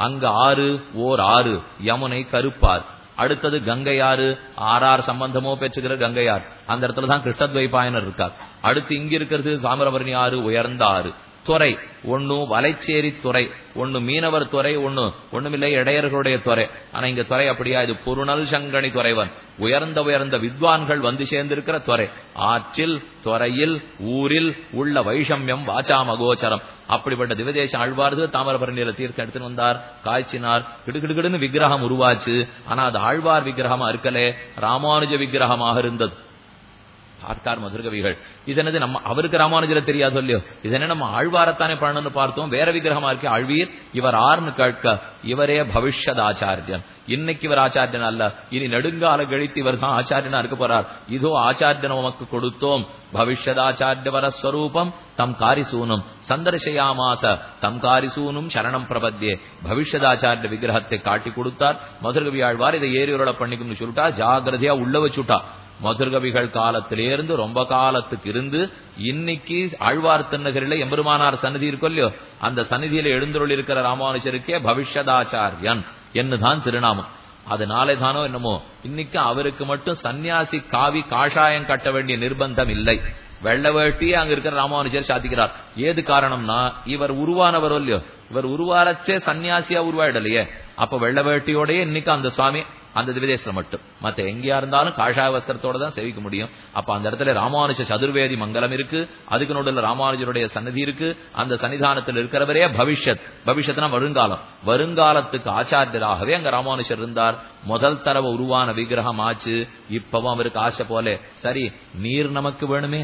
அங்க ஆறு ஓர் ஆறு யமுனை கருப்பார் அடுத்தது கங்கையாறு ஆறார் சம்பந்தமோ பெற்றுகிற கங்கையார் அந்த இடத்துல தான் கிருஷ்ணத்வைபாயனர் இருக்கார் அடுத்து இங்க இருக்கிறது தாமிரபரணி ஆறு உயர்ந்த ஆறு துறை ஒண்ணு வலைச்சேரி துறை ஒண்ணு மீனவர் துறை ஒண்ணு ஒண்ணுமில்லை இடையர்களுடைய துறை ஆனா இங்க துறை அப்படியா இது பொருணல் சங்கணி துறைவன் உயர்ந்த உயர்ந்த வித்வான்கள் வந்து சேர்ந்திருக்கிற துறை ஆற்றில் துறையில் ஊரில் உள்ள வைஷமியம் வாசாமகோச்சரம் அப்படிப்பட்ட திவதேச ஆழ்வார்து தாமிரபரணியில தீர்த்தம் எடுத்துன்னு வந்தார் காய்ச்சினார் கிடுகிடுகிடுன்னு விக்கிரகம் உருவாச்சு ஆனா அது ஆழ்வார் விக்கிரகமா இருக்கலே ராமானுஜ விக்கிரகமாக இருந்தது பார்த்தார் மதுரகவிகள் இதனது நம்ம அவருக்கு ராமானுஜரை தெரியாது இல்லையோ இதனை நம்ம ஆழ்வாரத்தானே பண்ணணும்னு பார்த்தோம் வேற விக்கிரகமா இருக்கு ஆழ்வீர் இவர் ஆர்னு கேட்க இவரே பவிஷ்யத் ஆச்சாரியன் இன்னைக்கு இவர் ஆச்சாரியன் அல்ல இனி நெடுங்கால கழித்து இவர் தான் ஆச்சாரியனா இருக்க போறார் இதோ ஆச்சாரியன் உமக்கு கொடுத்தோம் பவிஷ்யதாச்சாரியவர ஸ்வரூபம் தம் காரிசூனும் சந்தர்ஷயாமாச தம் காரிசூனும் சரணம் பிரபத்தியே பவிஷ்யதாச்சாரிய விக்கிரகத்தை காட்டி கொடுத்தார் மதுரகவி ஆழ்வார் இதை ஏரியோட பண்ணிக்கணும்னு சொல்லிட்டா ஜாகிரதையா உள்ள வச்சுட்டா மதுர்கவிகள் காலத்திலேருந்து ரொம்ப காலத்துக்கு இருந்து இன்னைக்கு ஆழ்வார் திருநகரில எம்பெருமானார் சன்னதி இருக்கும் இல்லையோ அந்த சந்நிதியில எழுந்தருள் இருக்கிற ராமானுஜருக்கே பவிஷ்யதாச்சாரியன் என்னுதான் திருநாமம் அதனாலே தானோ என்னமோ இன்னைக்கு அவருக்கு மட்டும் சன்னியாசி காவி காஷாயம் கட்ட வேண்டிய நிர்பந்தம் இல்லை வெள்ள வேட்டியே அங்க இருக்கிற ராமானுஜர் சாதிக்கிறார் ஏது காரணம்னா இவர் உருவானவர் இல்லையோ இவர் உருவாரச்சே சன்னியாசியா உருவாயிடலையே அப்ப வெள்ள வேட்டியோடய இன்னைக்கு அந்த சுவாமி அந்த திவிதேசத்துல மட்டும் மத்த எங்கேயா இருந்தாலும் காஷாய வஸ்திரத்தோட தான் சேவிக்க முடியும் அப்ப அந்த இடத்துல ராமானுஜ சதுர்வேதி மங்கலம் இருக்கு அதுக்கு நடுவில் ராமானுஜருடைய சன்னதி இருக்கு அந்த சன்னிதானத்தில் இருக்கிறவரே பவிஷ்யத் பவிஷ்யத்னா வருங்காலம் வருங்காலத்துக்கு ஆச்சாரியராகவே அங்க ராமானுஜர் இருந்தார் முதல் தரவ உருவான விக்கிரகம் ஆச்சு இப்பவும் அவருக்கு ஆசை போல சரி நீர் நமக்கு வேணுமே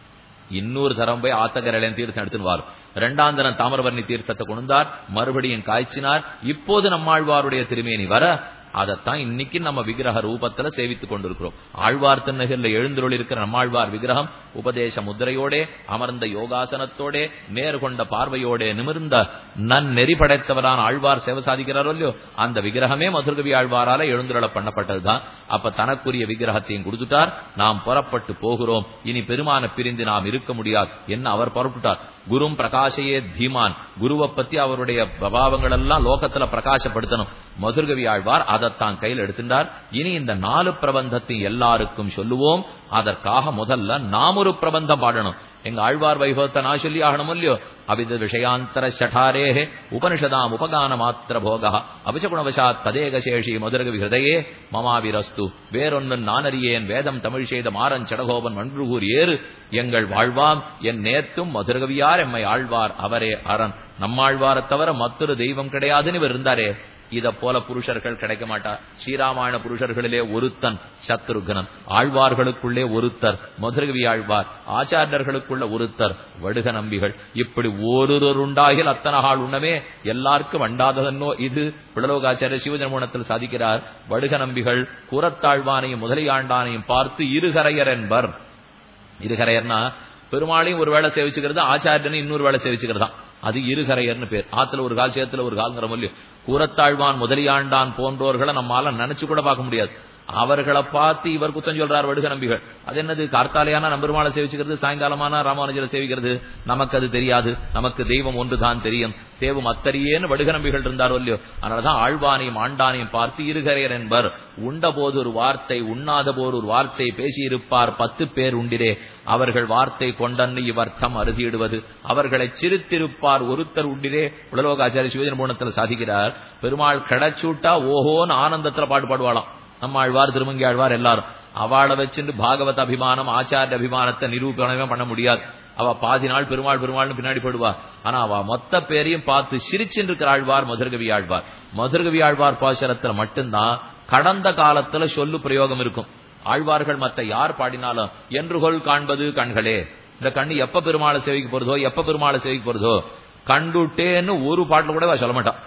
இன்னொரு தரம் போய் ஆத்தகரலையும் தீர்த்தம் எடுத்துன்னு வாரும் இரண்டாம் தினம் தாமிரபரணி தீர்த்தத்தை கொண்டார் மறுபடியும் காய்ச்சினார் இப்போது நம்மாழ்வாருடைய திருமேனி வர அதைத்தான் இன்னைக்கு நம்ம விக்கிரக ரூபத்துல சேவித்துக் கொண்டிருக்கிறோம் ஆழ்வார் திருநகரில் எழுந்தருள் இருக்கிற நம்மாழ்வார் விக்கிரகம் உபதேச முத்திரையோடே அமர்ந்த யோகாசனத்தோடே நேர் கொண்ட பார்வையோடே நிமிர்ந்த நன் நெறி படைத்தவரான ஆழ்வார் சேவை சாதிக்கிறாரோ இல்லையோ அந்த விக்கிரகமே மதுர்கவி ஆழ்வாரால எழுந்துருள பண்ணப்பட்டதுதான் அப்ப தனக்குரிய விக்கிரகத்தையும் கொடுத்துட்டார் நாம் புறப்பட்டு போகிறோம் இனி பெருமான பிரிந்து நாம் இருக்க முடியாது என்ன அவர் புறப்பட்டார் குரும் பிரகாசையே தீமான் குருவை பத்தி அவருடைய பிரபாவங்கள் எல்லாம் லோகத்துல பிரகாசப்படுத்தணும் மதுர்கவி ஆழ்வார் அதைத்தான் கையில் எடுத்துட்டார் இனி இந்த நாலு பிரபந்தத்தை எல்லாருக்கும் சொல்லுவோம் அதற்காக முதல்ல நாம் ஒரு பிரபந்தம் பாடணும் எங்க ஆழ்வார் வைபவத்தை நான் சொல்லி ஆகணும் இல்லையோ அவித விஷயாந்தர சட்டாரேஹே உபனிஷதாம் உபகான மாத்திர போகா அபிச்சகுணவசாத் ததேக சேஷி மதுரகவி ஹிருதயே மமாவிரஸ்து வேறொன்னு நானறியேன் வேதம் தமிழ் செய்த மாறன் சடகோபன் மன்றுகூர் ஏறு எங்கள் வாழ்வாம் என் நேத்தும் மதுரகவியார் எம்மை ஆழ்வார் அவரே அரண் நம்மாழ்வாரை தவிர மற்றொரு தெய்வம் கிடையாதுன்னு இவர் இருந்தாரே இத போல புருஷர்கள் கிடைக்க மாட்டா ஸ்ரீராமாயண புருஷர்களிலே ஒருத்தன் சத்ருகனன் ஆழ்வார்களுக்குள்ளே ஒருத்தர் மதுரகவி ஆழ்வார் ஆச்சாரியர்களுக்குள்ள ஒருத்தர் வடுக நம்பிகள் இப்படி ஒருவருண்டாகில் அத்தனை ஆள் உண்ணமே எல்லாருக்கும் வண்டாததன்னோ இது பிளலோகாச்சாரிய சிவஜன்மோனத்தில் சாதிக்கிறார் வடுக நம்பிகள் கூறத்தாழ்வானையும் முதலியாண்டானையும் பார்த்து இருகரையர் என்பர் இருகரையர்னா பெருமாளையும் ஒரு வேளை சேவிச்சுக்கிறது ஆச்சாரியனை இன்னொரு வேளை சேவிச்சுக்கிறதா அது இருகரையர்னு பேர் ஆத்துல ஒரு கால் சேத்துல ஒரு கால்ங்கிற மொழியும் கூறத்தாழ்வான் முதலியாண்டான் போன்றோர்களை நம்மால நினைச்சு கூட பார்க்க முடியாது அவர்களை பார்த்து இவர் குத்தம் சொல்றார் வடுக நம்பிகள் அது என்னது கார்த்தாலையான நம்பெருமாளை சேவிச்சுக்கிறது சாயங்காலமான ராமானுஜரை சேவிக்கிறது நமக்கு அது தெரியாது நமக்கு தெய்வம் ஒன்றுதான் தெரியும் தேவம் அத்தரியேன்னு வடுக நம்பிகள் இருந்தாரோ இல்லையோ அதனாலதான் ஆழ்வானையும் ஆண்டானையும் பார்த்து இருகரையர் என்பர் உண்ட போது ஒரு வார்த்தை உண்ணாத போது ஒரு வார்த்தை பேசியிருப்பார் பத்து பேர் உண்டிரே அவர்கள் வார்த்தை கொண்டன்னு இவர்த்தம் அருதியிடுவது அவர்களை சிரித்திருப்பார் ஒருத்தர் உண்டிரே உலலோகாச்சாரிய சிவஜன பூணத்தில் சாதிக்கிறார் பெருமாள் கிடைச்சூட்டா ஓஹோன்னு ஆனந்தத்துல பாட்டு பாடுவாளாம் நம்ம ஆழ்வார் திருமங்கி ஆழ்வார் எல்லாரும் அவளை வச்சுட்டு பாகவத அபிமானம் ஆச்சாரிய அபிமானத்தை நிரூபணமே பண்ண முடியாது அவ பாதி நாள் பெருமாள் பெருமாள்னு பின்னாடி போடுவா ஆனா அவ மொத்த பேரையும் பார்த்து சிரிச்சுட்டு இருக்கிற ஆழ்வார் மதுரகவி ஆழ்வார் மதுரகவி ஆழ்வார் பாசரத்துல மட்டும்தான் கடந்த காலத்துல சொல்லு பிரயோகம் இருக்கும் ஆழ்வார்கள் மத்த யார் பாடினாலும் என்றுகொள் காண்பது கண்களே இந்த கண்ணு எப்ப பெருமாளை சேவிக்க போறதோ எப்ப பெருமாளை சேவிக்க போறதோ கண்டுட்டேன்னு ஒரு பாட்டுல கூட சொல்ல மாட்டான்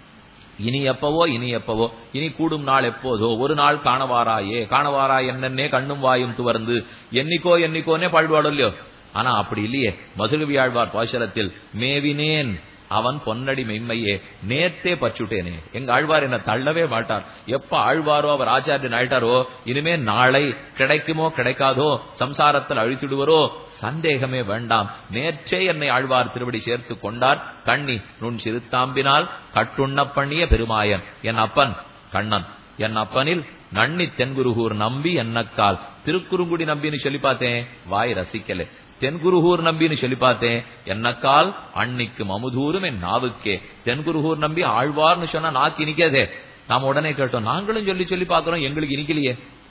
இனி எப்பவோ இனி எப்பவோ இனி கூடும் நாள் எப்போதோ ஒரு நாள் காணவாராயே காணவாரா என்னன்னே கண்ணும் வாயும் துவர்ந்து என்னைக்கோ என்னைக்கோனே பாடுவாடோ இல்லையோ ஆனா அப்படி இல்லையே மதுரவி ஆழ்வார் பாசரத்தில் மேவினேன் அவன் பொன்னடி மெய்மையே நேத்தே பச்சுட்டேனே எங்க ஆழ்வார் என்ன தள்ளவே மாட்டார் எப்ப ஆழ்வாரோ அவர் ஆச்சாரியன் ஆயிட்டாரோ இனிமே நாளை கிடைக்குமோ கிடைக்காதோ சம்சாரத்தில் அழித்துடுவரோ சந்தேகமே வேண்டாம் நேற்றே என்னை ஆழ்வார் திருவடி சேர்த்து கொண்டார் கண்ணி நுண் சிறுத்தாம்பினால் கட்டுண்ண பண்ணிய பெருமாயன் என் அப்பன் கண்ணன் என் அப்பனில் நன்னி தென்குருகூர் நம்பி என்னக்கால் திருக்குறுங்குடி நம்பின்னு சொல்லி பார்த்தேன் வாய் ரசிக்கல தென்குருகூர் நம்பின்னு சொல்லி பார்த்தேன் என்னக்கால் அன்னிக்கும் அமுதூரும் என் நாவுக்கே தென்குருகூர் நம்பி ஆழ்வார்னு சொன்னா நாக்கு இனிக்காதே நாம உடனே கேட்டோம் நாங்களும் சொல்லி சொல்லி பாக்குறோம் எங்களுக்கு இனிக்கலையே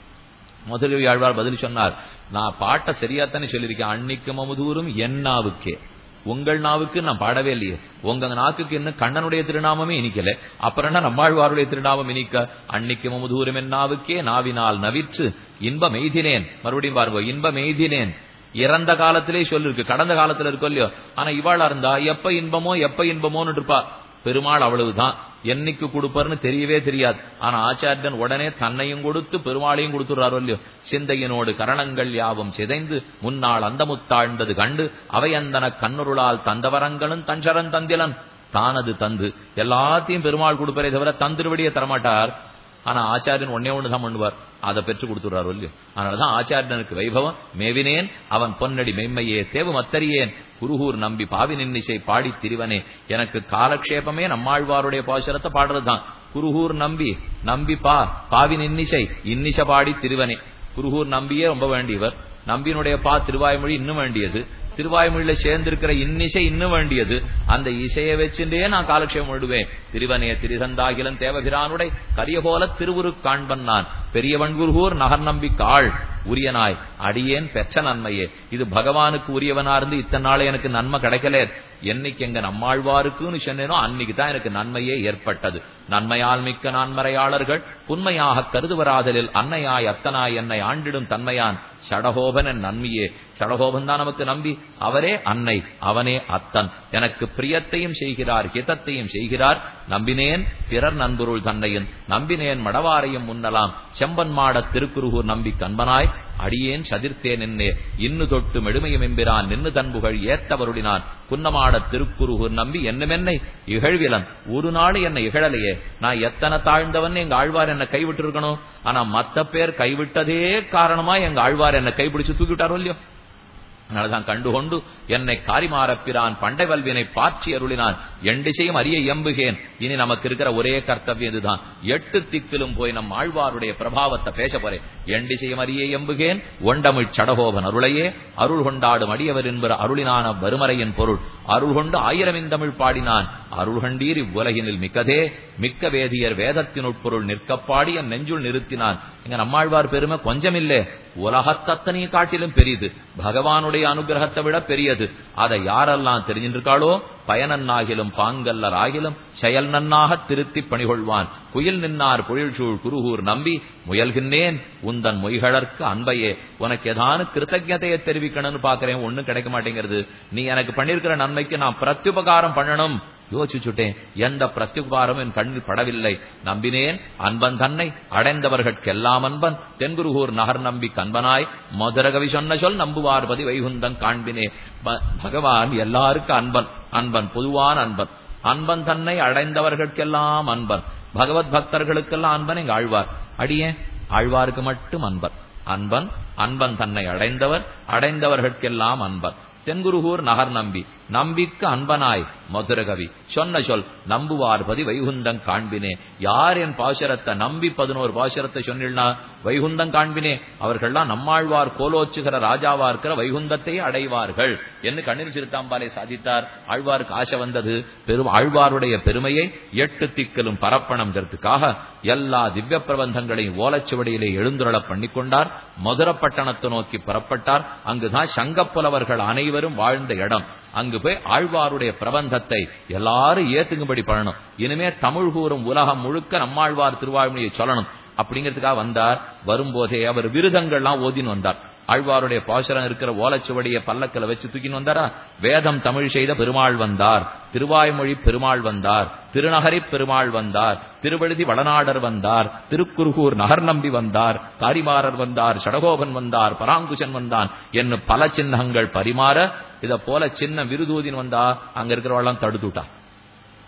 முதலில் ஆழ்வார் பதில் சொன்னார் நான் பாட்டை சரியாத்தானே சொல்லியிருக்கேன் அன்னிக்கும் அமுதூரும் என் நாவுக்கே உங்கள் நாவுக்கு நான் பாடவே இல்லையே உங்க நாக்குக்கு இன்னும் கண்ணனுடைய திருநாமமே இனிக்கல அப்புறம் என்ன நம்மாழ்வாருடைய திருநாமம் இனிக்க அன்னிக்கு மமுதூரம் என் நாவுக்கே நாவினால் நவிற்று இன்ப மெய்தினேன் மறுபடியும் பாருங்க இன்ப மெய்தினேன் இறந்த காலத்திலே சொல்லிருக்கு கடந்த காலத்துல இருக்கோ இல்லையோ ஆனா இவாளா இருந்தா எப்ப இன்பமோ எப்ப இன்பமோன்னு இருப்பா பெருமாள் அவ்வளவுதான் என்னைக்கு கொடுப்பாருன்னு தெரியவே தெரியாது ஆனா ஆச்சாரியன் உடனே தன்னையும் கொடுத்து பெருமாளையும் கொடுத்துறாரோ இல்லையோ சிந்தையினோடு கரணங்கள் யாவும் சிதைந்து முன்னாள் அந்த முத்தாழ்ந்தது கண்டு அவை அந்தன கண்ணுருளால் தந்தவரங்களும் தஞ்சரன் தந்திலன் தானது தந்து எல்லாத்தையும் பெருமாள் கொடுப்பரே தவிர தந்திருவடியை தரமாட்டார் ஆனா ஆச்சாரியன் ஒன்னே ஒண்ணுதான் பண்ணுவார் அதை பெற்று கொடுத்துறாரு இல்லையோ அதனாலதான் ஆச்சாரியனுக்கு வைபவம் மேவினேன் அவன் பொன்னடி மெம்மையே தேவு மத்தறியேன் குருகூர் நம்பி பாவி நின்னிசை பாடி திரிவனே எனக்கு காலக்ஷேபமே நம்மாழ்வாருடைய பாசுரத்தை பாடுறதுதான் குருகூர் நம்பி நம்பி பா பாவி நின்னிசை இன்னிச பாடி திருவனே குருகூர் நம்பியே ரொம்ப வேண்டியவர் நம்பியினுடைய பா திருவாய்மொழி இன்னும் வேண்டியது திருவாய்மொழியில சேர்ந்திருக்கிற இன்னிசை இன்னும் வேண்டியது அந்த இசையை வச்சுட்டே நான் காலக்ஷேபம் விடுவேன் திருவனே திரிதந்தாகிலன் தேவபிரானுடை கரியபோல திருவுரு காண்பன் நான் பெரியவன் குருகூர் நகர் நம்பி காள் உரியனாய் அடியேன் பெற்ற நன்மையே இது பகவானுக்கு உரியவனா இருந்து இத்தனை நாள் எனக்கு நன்மை கிடைக்கல என்னைக்கு எங்க நம்மாழ்வாருக்குன்னு சொன்னேனோ அன்னைக்கு தான் எனக்கு நன்மையே ஏற்பட்டது நன்மையால் மிக்க நான்மறையாளர்கள் புன்மையாக கருதுவராதலில் அன்னையாய் அத்தனாய் என்னை ஆண்டிடும் தன்மையான் சடகோபன் என் நன்மையே சடகோபன் தான் நமக்கு நம்பி அவரே அன்னை அவனே அத்தன் எனக்கு பிரியத்தையும் செய்கிறார் ஹிதத்தையும் செய்கிறார் நம்பினேன் பிறர் நண்பொருள் தன்னையும் நம்பினேன் மடவாரையும் முன்னலாம் செம்பன் மாட திருக்குருகூர் நம்பி கண்பனாய் அடியேன் சதிர்த்தேன் என்னே இன்னு தொட்டு மெடுமையும் எம்பிரான் நின்னு தன்புகள் ஏத்தவருடினான் புன்னமாட திருக்குருகூர் நம்பி என்னமென்னை இகழ்விலன் ஒரு நாள் என்னை இகழலையே நான் எத்தனை தாழ்ந்தவன் எங்க ஆழ்வார் என்ன கைவிட்டு இருக்கணும் ஆனா மத்த பேர் கைவிட்டதே காரணமா எங்க ஆழ்வார் என்ன கைப்பிடிச்சு தூக்கிவிட்டாரோ இல்லையோ அதனாலதான் கண்டுகொண்டு என்னை காரிமாறப்பிரான் பண்டை வல்வினை பாற்றி அருளினான் எண்டிசையும் அறிய எம்புகேன் இனி நமக்கு இருக்கிற ஒரே கர்த்தவியம் இதுதான் எட்டு திக்கிலும் போய் நம் ஆழ்வாருடைய பிரபாவத்தை பேச போறேன் எண்டிசையும் அறிய எம்புகேன் ஒண்டமிழ் சடகோபன் அருளையே அருள் கொண்டாடும் அடியவர் என்பர் அருளினான வறுமறையின் பொருள் அருள் கொண்டு ஆயிரம் இந்தமிழ் பாடினான் அருள் கண்டீர் இவ்வுலகினில் மிக்கதே மிக்க வேதியர் வேதத்தின் உட்பொருள் நிற்கப்பாடி என் நெஞ்சுள் நிறுத்தினான் எங்க நம்மாழ்வார் பெருமை கொஞ்சமில்லே உலகத்தத்தனையும் காட்டிலும் பெரியது பகவானுடைய அனுகிரகத்தை விட பெரியது அதை யாரெல்லாம் தெரிஞ்சிருக்காளோ பயனன்னாகிலும் பாங்கல்லர் ஆகிலும் செயல் நன்னாக திருத்தி பணிகொள்வான் குயில் நின்னார் பொழில்சூழ் குருகூர் நம்பி முயல்கின்றேன் உந்தன் மொய்களற்கு அன்பையே உனக்கு ஏதானு கிருத்தஜதையை தெரிவிக்கணும்னு பாக்குறேன் ஒண்ணும் கிடைக்க மாட்டேங்கிறது நீ எனக்கு பண்ணிருக்கிற நன்மைக்கு நான் பிரத்யுபகாரம் பண்ணணும் யோசிச்சுட்டேன் எந்த பிரத்யுபாரம் என் கண்ணில் படவில்லை நம்பினேன் அன்பன் தன்னை அடைந்தவர்கட்கெல்லாம் அன்பன் தென்குருகூர் நகர் நம்பி கண்பனாய் மதுரகவி சொன்ன சொல் நம்புவார்பதி வைகுந்தன் காண்பினே பகவான் எல்லாருக்கும் அன்பன் அன்பன் பொதுவான அன்பன் அன்பன் தன்னை அடைந்தவர்களுக்கெல்லாம் அன்பன் பகவத் பக்தர்களுக்கெல்லாம் அன்பன் எங்க ஆழ்வார் அடியே ஆழ்வாருக்கு மட்டும் அன்பன் அன்பன் அன்பன் தன்னை அடைந்தவர் அடைந்தவர்களுக்கெல்லாம் அன்பன் தென்குருகூர் நகர் நம்பி நம்பிக்கு அன்பனாய் மதுரகவி சொன்ன சொல் நம்புவார் பதி வைகுந்தம் காண்பினே யார் என் பாசுரத்தை நம்பி பதினோரு பாசுரத்தை சொன்னா வைகுந்தம் காண்பினே அவர்கள்லாம் நம்மாழ்வார் கோலோச்சுகிற ராஜாவா இருக்கிற வைகுந்தத்தை அடைவார்கள் என்று கண்ணீர் சிறுத்தாம்பாலை சாதித்தார் ஆழ்வாருக்கு ஆசை வந்தது பெரும் ஆழ்வாருடைய பெருமையை எட்டு திக்கலும் பரப்பணங்கிறதுக்காக எல்லா திவ்ய பிரபந்தங்களையும் ஓலச்சுவடியிலே எழுந்துருள பண்ணிக்கொண்டார் மதுரப்பட்டணத்தை நோக்கி புறப்பட்டார் அங்குதான் சங்கப்புலவர்கள் அனைவரும் வாழ்ந்த இடம் அங்கு போய் ஆழ்வாருடைய பிரபந்தத்தை எல்லாரும் ஏத்துக்கும்படி பண்ணணும் இனிமே தமிழ் கூறும் உலகம் முழுக்க நம்மாழ்வார் திருவாழ்மொழியை சொல்லணும் அப்படிங்கிறதுக்காக வந்தார் வரும்போதே அவர் விருதங்கள்லாம் ஓதின்னு வந்தார் ஆழ்வாருடைய பாசுரம் இருக்கிற ஓலச்சுவடிய பல்லக்கில் வச்சு தூக்கின்னு வந்தாரா வேதம் தமிழ் செய்த பெருமாள் வந்தார் திருவாய்மொழி பெருமாள் வந்தார் திருநகரி பெருமாள் வந்தார் திருவழுதி வடநாடர் வந்தார் திருக்குறுகூர் நகர் நம்பி வந்தார் காரிமாரர் வந்தார் சடகோபன் வந்தார் பராங்குசன் வந்தான் என்னும் பல சின்னங்கள் பரிமாற இத போல சின்ன விருதூதின் வந்தா அங்க இருக்கிறவெல்லாம் தடுத்துட்டா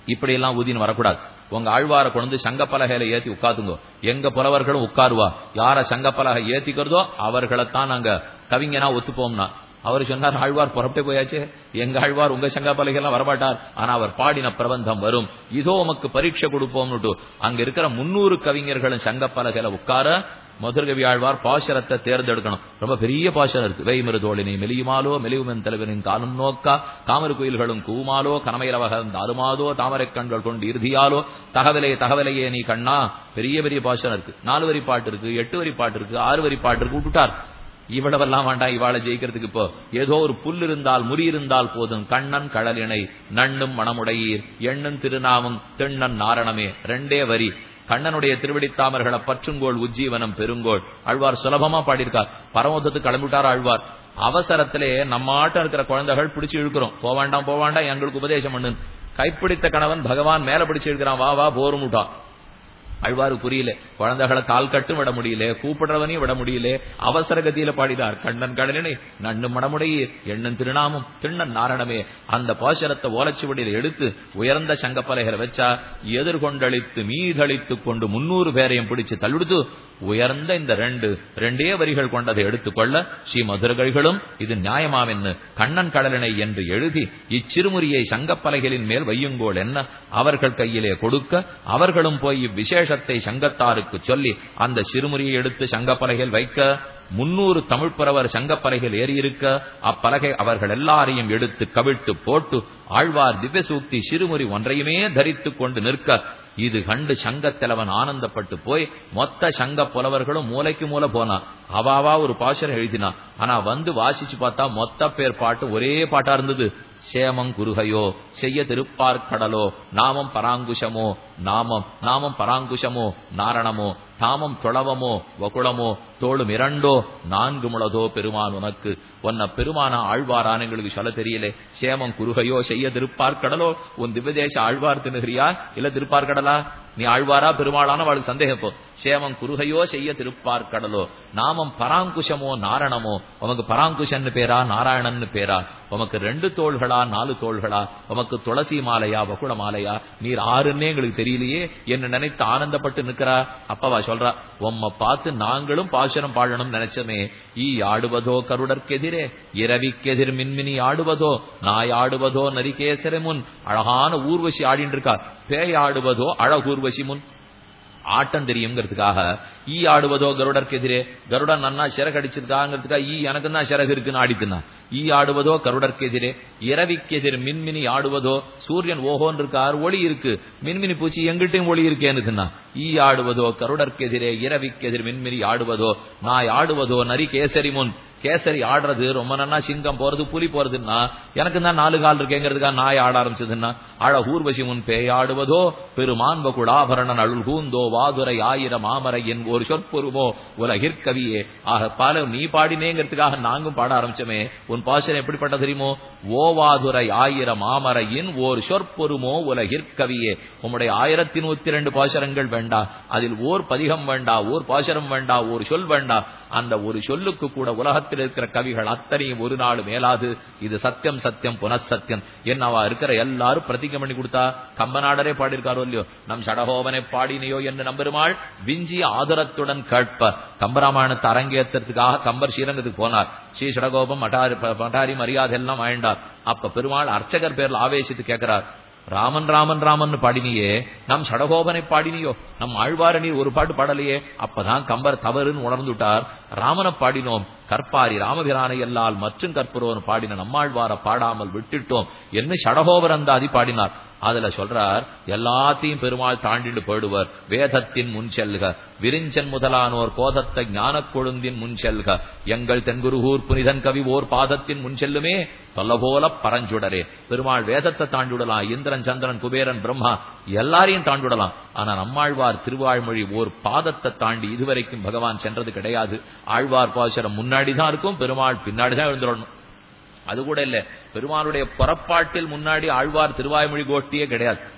இப்படி எல்லாம் ஊதின்னு வரக்கூடாது உங்க ஆழ்வாரை கொண்டு சங்கப்பலகையில ஏத்தி உட்காத்துங்க எங்க புலவர்களும் உட்காருவா யார சங்கப்பலகை ஏத்திக்கிறதோ அவர்களைத்தான் நாங்க கவிஞனா ஒத்துப்போம்னா அவர் சொன்னார் ஆழ்வார் புறப்பட்டு போயாச்சு எங்க ஆழ்வார் உங்க சங்கப்பலகையெல்லாம் வரமாட்டார் ஆனா அவர் பாடின பிரபந்தம் வரும் இதோ உமக்கு பரீட்சை கொடுப்போம்னுட்டு அங்க இருக்கிற முன்னூறு கவிஞர்களும் சங்கப்பலகையில உட்கார மதுரகவி ஆழ்வார் பாசுரத்தை தேர்ந்தெடுக்கணும் ரொம்ப பெரிய பாசுரம் இருக்கு வெய்மரு தோழினை மெலியுமாலோ மெலிவுமென் தலைவனின் காலம் நோக்கா தாமரை குயில்களும் கூமாலோ கனமையிலவகம் தாதுமாதோ தாமரை கண்கள் கொண்டு இறுதியாலோ தகவலே தகவலையே நீ கண்ணா பெரிய பெரிய பாசுரம் இருக்கு நாலு வரி பாட்டு இருக்கு எட்டு வரி பாட்டு இருக்கு ஆறு வரி பாட்டு இருக்கு விட்டுட்டார் இவ்வளவெல்லாம் வேண்டாம் இவாளை ஜெயிக்கிறதுக்கு இப்போ ஏதோ ஒரு புல் இருந்தால் முறி இருந்தால் போதும் கண்ணன் கடலினை நண்ணும் மணமுடையீர் எண்ணும் திருநாமம் திண்ணன் நாரணமே ரெண்டே வரி கண்ணனுடைய திருவடித்தாமர்களை பற்றுங்கோள் உஜ்ஜீவனம் பெருங்கோள் ஆழ்வார் சுலபமா பாடியிருக்கார் பரமோதத்துக்கு கிளம்பிட்டார் ஆழ்வார் அவசரத்திலே நம்ம ஆட்டம் இருக்கிற குழந்தைகள் பிடிச்சு இழுக்கிறோம் போவாண்டாம் போவாண்டாம் எங்களுக்கு உபதேசம் பண்ணு கைப்பிடித்த கணவன் பகவான் மேல பிடிச்சு இழுக்கிறான் வா வா போருமுட்டான் அழ்வாரு புரியல குழந்தைகளை கால் கட்டும் விட முடியல கூப்பிடுறவனையும் விட முடியல அவசர கதியில பாடினார் கண்ணன் கடலினை நண்ணு மடமுடைய எண்ணன் திருநாமம் திண்ணன் நாரணமே அந்த பாசரத்தை ஓலச்சுவடியில எடுத்து உயர்ந்த சங்கப்பலைகளை வச்சா எதிர்கொண்டளித்து மீதளித்து கொண்டு முன்னூறு பேரையும் பிடிச்சு தள்ளுடுத்து உயர்ந்த இந்த ரெண்டு ரெண்டே வரிகள் கொண்டதை எடுத்துக்கொள்ள ஸ்ரீ மதுரகழிகளும் இது நியாயமாவென்னு கண்ணன் கடலினை என்று எழுதி இச்சிறுமுறியை சங்கப்பலைகளின் மேல் வையுங்கோள் என்ன அவர்கள் கையிலே கொடுக்க அவர்களும் போய் இவ்விசேஷத்தை சங்கத்தாருக்கு சொல்லி அந்த சிறுமுறியை எடுத்து சங்கப்பலகையில் வைக்க முன்னூறு தமிழ் புறவர் சங்கப்பலகையில் ஏறியிருக்க அப்பலகை அவர்கள் எல்லாரையும் எடுத்து கவிழ்த்து போட்டு ஆழ்வார் திவ்ய சூக்தி சிறுமுறி ஒன்றையுமே தரித்துக் கொண்டு நிற்க இது கண்டு சங்கத்தலைவன் ஆனந்தப்பட்டு போய் மொத்த சங்க புலவர்களும் மூளைக்கு மூல போனா அவாவா ஒரு பாசரம் எழுதினா ஆனா வந்து வாசிச்சு பார்த்தா மொத்த பேர் பாட்டு ஒரே பாட்டா இருந்தது சேமம் குருகையோ செய்ய திருப்பார்க்கடலோ நாமம் பராங்குஷமோ நாமம் நாமம் பராங்குஷமோ நாரணமோ தாமம் தொளவமோ வகுளமோ தோளும் இரண்டோ நான்கு முளதோ பெருமான் உனக்கு உன்ன பெருமானா ஆழ்வாரான் எங்களுக்கு சொல்ல தெரியலே சேமம் குருகையோ செய்ய திருப்பார்க்கடலோ உன் திவ்யதேச ஆழ்வார் திணுகிறியா இல்ல திருப்பார்க்கடலா நீ ஆழ்வாரா பெருமாளான அவளுக்கு சந்தேகப்போ சேமம் குருகையோ செய்ய திருப்பார்க்கடலோ நாமம் பராங்குஷமோ நாரணமோ உமக்கு பராங்குஷன்னு பேரா நாராயணன்னு பேரா உமக்கு ரெண்டு தோள்களா நாலு தோள்களா உமக்கு துளசி மாலையா வகுள மாலையா நீர் ஆறுன்னே எங்களுக்கு தெரியலையே என்ன நினைத்து ஆனந்தப்பட்டு நிக்கிறா அப்பவா சொல்றா உம்மை பார்த்து நாங்களும் பாசுரம் பாடணும் நினைச்சமே ஈ ஆடுவதோ கருடற்கெதிரே இரவிக்கெதிர் மின்மினி ஆடுவதோ நாய் ஆடுவதோ நரிகேசர முன் அழகான ஊர்வசி ஆடின்னு இருக்கா பேய் ஆடுவதோ அழகூர்வசி முன் ஆட்டம் தெரியுங்கிறதுக்காக ஈ ஆடுவதோ கருடற்கு எதிரே கருடன் நன்னா சிறகு அடிச்சிருக்காங்கிறதுக்காக ஈ எனக்கு தான் சிறகு இருக்குன்னு ஆடித்துனா ஈ ஆடுவதோ கருடற்கு எதிரே இரவிக்கு எதிர் மின்மினி ஆடுவதோ சூரியன் ஓஹோன்னு இருக்கார் ஒளி இருக்கு மின்மினி பூச்சி எங்கிட்டையும் ஒளி இருக்கேன்னு ஈ ஆடுவதோ கருடற்கு எதிரே இரவிக்கு எதிர் மின்மினி ஆடுவதோ நாய் ஆடுவதோ நரி கேசரி முன் கேசரி ஆடுறது ரொம்ப நன்னா சிங்கம் போறது புலி போறதுன்னா எனக்கு தான் நாலு கால் இருக்கேங்கிறதுக்காக நாய் ஆட ஆரம்பிச்சதுன்னா அழ ஊர்வசி முன் பேயாடுவதோ பெருமான் வகுடாபரணன் அருள் கூந்தோ வாதுரை ஆயிரம் மாமரை என் ஒரு சொற்பொருமோ உலகிற்கவியே ஆக பால நீ பாடினேங்கிறதுக்காக நாங்களும் பாட ஆரம்பிச்சோமே உன் பாசனம் எப்படிப்பட்ட தெரியுமோ ஓவாதுரை ஆயிரம் மாமரையின் ஓர் சொற்பொருமோ உலகிற்கவியே உம்முடைய ஆயிரத்தி நூத்தி ரெண்டு பாசரங்கள் வேண்டா அதில் ஓர் பதிகம் வேண்டா ஓர் பாசரம் வேண்டா ஒரு சொல் வேண்டா அந்த ஒரு சொல்லுக்கு கூட உலகத்தில் இருக்கிற கவிகள் அத்தனையும் ஒரு நாள் மேலாது இது சத்தியம் சத்தியம் புனசத்தியம் என்னவா இருக்கிற எல்லாரும் பிரதிகம் பண்ணி கொடுத்தா கம்பநாடரே பாடியிருக்காரோ இல்லையோ நம் சடகோவனை பாடினையோ என்று நம்பெருமாள் விஞ்சி ஆதரத்துடன் கேட்ப கம்பராமாயணத்தை அரங்கேற்றத்துக்காக கம்பர் ஸ்ரீரங்கத்துக்கு போனார் ஸ்ரீ சடகோபம் மட்டாரி மட்டாரி மரியாதை எல்லாம் வாழ்ந்தார் அப்ப பெருமாள் அர்ச்சகர் பேர்ல ஆவேசித்து கேட்கிறார் ராமன் ராமன் ராமன் பாடினியே நம் சடகோபனை பாடினியோ நம் ஆழ்வார நீர் ஒரு பாட்டு பாடலையே அப்பதான் கம்பர் தவறுன்னு உணர்ந்துட்டார் ராமனை பாடினோம் கற்பாரி ராமபிரானை எல்லால் மற்றும் கற்புரோன்னு பாடின நம்மாழ்வார பாடாமல் விட்டுட்டோம் என்று சடகோபரந்தாதி பாடினார் அதுல சொல்றார் எல்லாத்தையும் பெருமாள் தாண்டிட்டு போயிடுவர் வேதத்தின் முன் செல்க விரிஞ்சன் முதலானோர் கோதத்த ஞான கொழுந்தின் முன் செல்க எங்கள் தென்குருகூர் புனிதன் கவி ஓர் பாதத்தின் முன் செல்லுமே தொல்ல போல பரஞ்சுடரே பெருமாள் வேதத்தை தாண்டிவிடலாம் இந்திரன் சந்திரன் குபேரன் பிரம்மா எல்லாரையும் தாண்டிவிடலாம் ஆனா நம்மாழ்வார் திருவாழ்மொழி ஓர் பாதத்தை தாண்டி இதுவரைக்கும் பகவான் சென்றது கிடையாது ஆழ்வார் பாசுரம் முன்னாடிதான் இருக்கும் பெருமாள் பின்னாடிதான் எழுந்துடணும் அது கூட இல்ல பெருமாளுடைய புறப்பாட்டில் முன்னாடி ஆழ்வார் திருவாய்மொழி கோஷ்டியே கிடையாது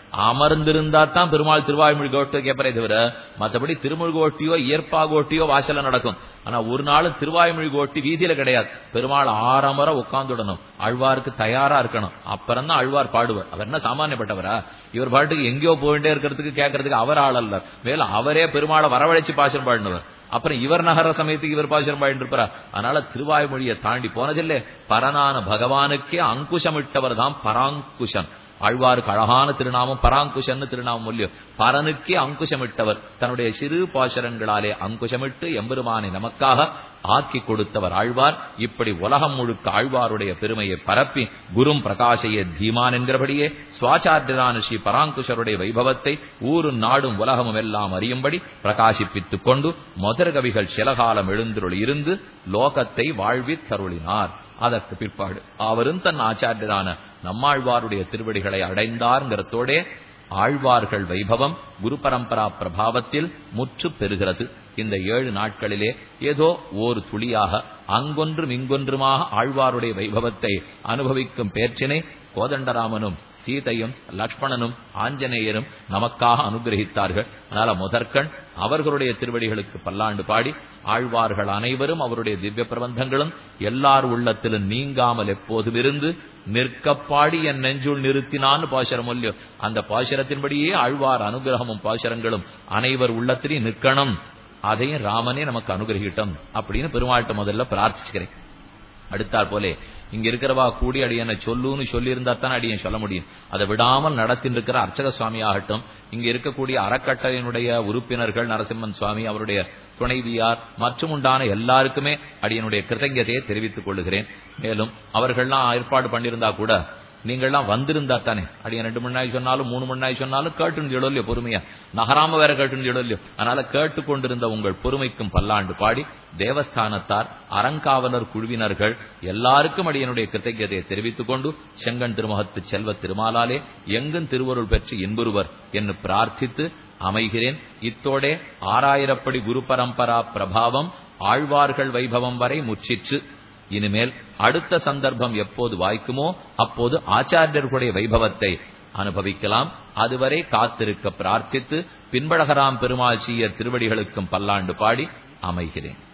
அமர்ந்திருந்தா தான் பெருமாள் திருவாய்மொழி கோட்டோ கேட்பறே தவிர மற்றபடி திருமொழி கோட்டியோ இயற்பா கோட்டியோ வாசல்ல நடக்கும் ஆனா ஒரு நாள் திருவாய்மொழி கோட்டி வீதியில கிடையாது பெருமாள் ஆறமர உட்கார்ந்துடணும் அழ்வாருக்கு தயாரா இருக்கணும் அப்புறம் தான் அழ்வார் பாடுவார் அவர் என்ன சாமானியப்பட்டவரா இவர் பாட்டுக்கு எங்கேயோ போயிட்டே இருக்கிறதுக்கு கேட்கறதுக்கு அவர் ஆள் அல்ல மேலும் அவரே பெருமாளை வரவழைச்சு பாசனம் பாடினவர் அப்புறம் இவர் நகர சமயத்துக்கு இவர் பாசுரம் பாடிட்டு இருப்பாரா அதனால திருவாய்மொழியை தாண்டி போனதில்லை பரனான பகவானுக்கே அங்குஷமிட்டவர் தான் பராங்குஷன் ஆழ்வாருக்கு அழகான திருநாமம் பராங்குஷன்னு திருநாமம் இல்லையோ பரனுக்கே அங்குஷமிட்டவர் தன்னுடைய சிறு பாசரங்களாலே அங்குஷமிட்டு எம்பெருமானை நமக்காக ஆக்கி கொடுத்தவர் ஆழ்வார் இப்படி உலகம் முழுக்க ஆழ்வாருடைய பெருமையை பரப்பி குரும் பிரகாசைய தீமான் என்கிறபடியே சுவாச்சாரியரான ஸ்ரீ பராங்குஷருடைய வைபவத்தை ஊரும் நாடும் உலகமும் எல்லாம் அறியும்படி பிரகாசிப்பித்துக் கொண்டு மதுர கவிகள் சிலகாலம் எழுந்துருள் இருந்து லோகத்தை வாழ்வித் தருளினார் அதற்கு பிற்பாடு அவரும் தன் ஆச்சாரியரான நம்மாழ்வாருடைய திருவடிகளை அடைந்தார்ங்கிறதோடே ஆழ்வார்கள் வைபவம் குரு பரம்பரா பிரபாவத்தில் முற்று பெறுகிறது இந்த ஏழு நாட்களிலே ஏதோ ஒரு துளியாக அங்கொன்றும் இங்கொன்றுமாக ஆழ்வாருடைய வைபவத்தை அனுபவிக்கும் பேச்சினை கோதண்டராமனும் சீதையும் லக்ஷ்மணனும் ஆஞ்சநேயரும் நமக்காக அனுகிரகித்தார்கள் அதனால முதற்கண் அவர்களுடைய திருவடிகளுக்கு பல்லாண்டு பாடி ஆழ்வார்கள் அனைவரும் அவருடைய திவ்ய பிரபந்தங்களும் எல்லார் உள்ளத்திலும் நீங்காமல் எப்போதும் இருந்து நிற்கப்பாடி என் நெஞ்சுள் நிறுத்தினான்னு பாசுரம் இல்லையோ அந்த பாசுரத்தின்படியே ஆழ்வார் அனுகிரகமும் பாசுரங்களும் அனைவர் உள்ளத்திலையும் நிற்கணும் அதையும் ராமனே நமக்கு அனுகிரகிட்டோம் அப்படின்னு பெருமாள்கிட்ட முதல்ல பிரார்த்திச்சுக்கிறேன் அடுத்தாற் போலே இங்க இருக்கிறவா கூடி அடியனை சொல்லுன்னு சொல்லி இருந்தா தான் அடியன் சொல்ல முடியும் அதை விடாமல் நடத்தின்னு இருக்கிற அர்ச்சக சுவாமி ஆகட்டும் இங்க இருக்கக்கூடிய அறக்கட்டளையினுடைய உறுப்பினர்கள் நரசிம்மன் சுவாமி அவருடைய துணைவியார் மற்றும் உண்டான எல்லாருக்குமே அடியனுடைய கிருத்தஞ்சதையை தெரிவித்துக் கொள்ளுகிறேன் மேலும் அவர்கள்லாம் ஏற்பாடு பண்ணியிருந்தா கூட நீங்கள்லாம் வந்திருந்தா தானே அடிய ரெண்டு மணி நாய் சொன்னாலும் மூணு மணி நாய் சொன்னாலும் கேட்டுன்னு இல்லையோ பொறுமையா நகராம வேற கேட்டுன்னு இல்லையோ அதனால கேட்டுக்கொண்டிருந்த உங்கள் பொறுமைக்கும் பல்லாண்டு பாடி தேவஸ்தானத்தார் அறங்காவலர் குழுவினர்கள் எல்லாருக்கும் அடியனுடைய கிருத்தஜதையை தெரிவித்துக் கொண்டு செங்கன் திருமுகத்து செல்வ திருமாலாலே எங்கும் திருவருள் பெற்று இன்புருவர் என்று பிரார்த்தித்து அமைகிறேன் இத்தோடே ஆறாயிரப்படி குரு பரம்பரா பிரபாவம் ஆழ்வார்கள் வைபவம் வரை முற்றிற்று இனிமேல் அடுத்த சந்தர்ப்பம் எப்போது வாய்க்குமோ அப்போது ஆச்சாரியர்களுடைய வைபவத்தை அனுபவிக்கலாம் அதுவரை காத்திருக்க பிரார்த்தித்து பின்பழகராம் பெருமாள் சீயர் திருவடிகளுக்கும் பல்லாண்டு பாடி அமைகிறேன்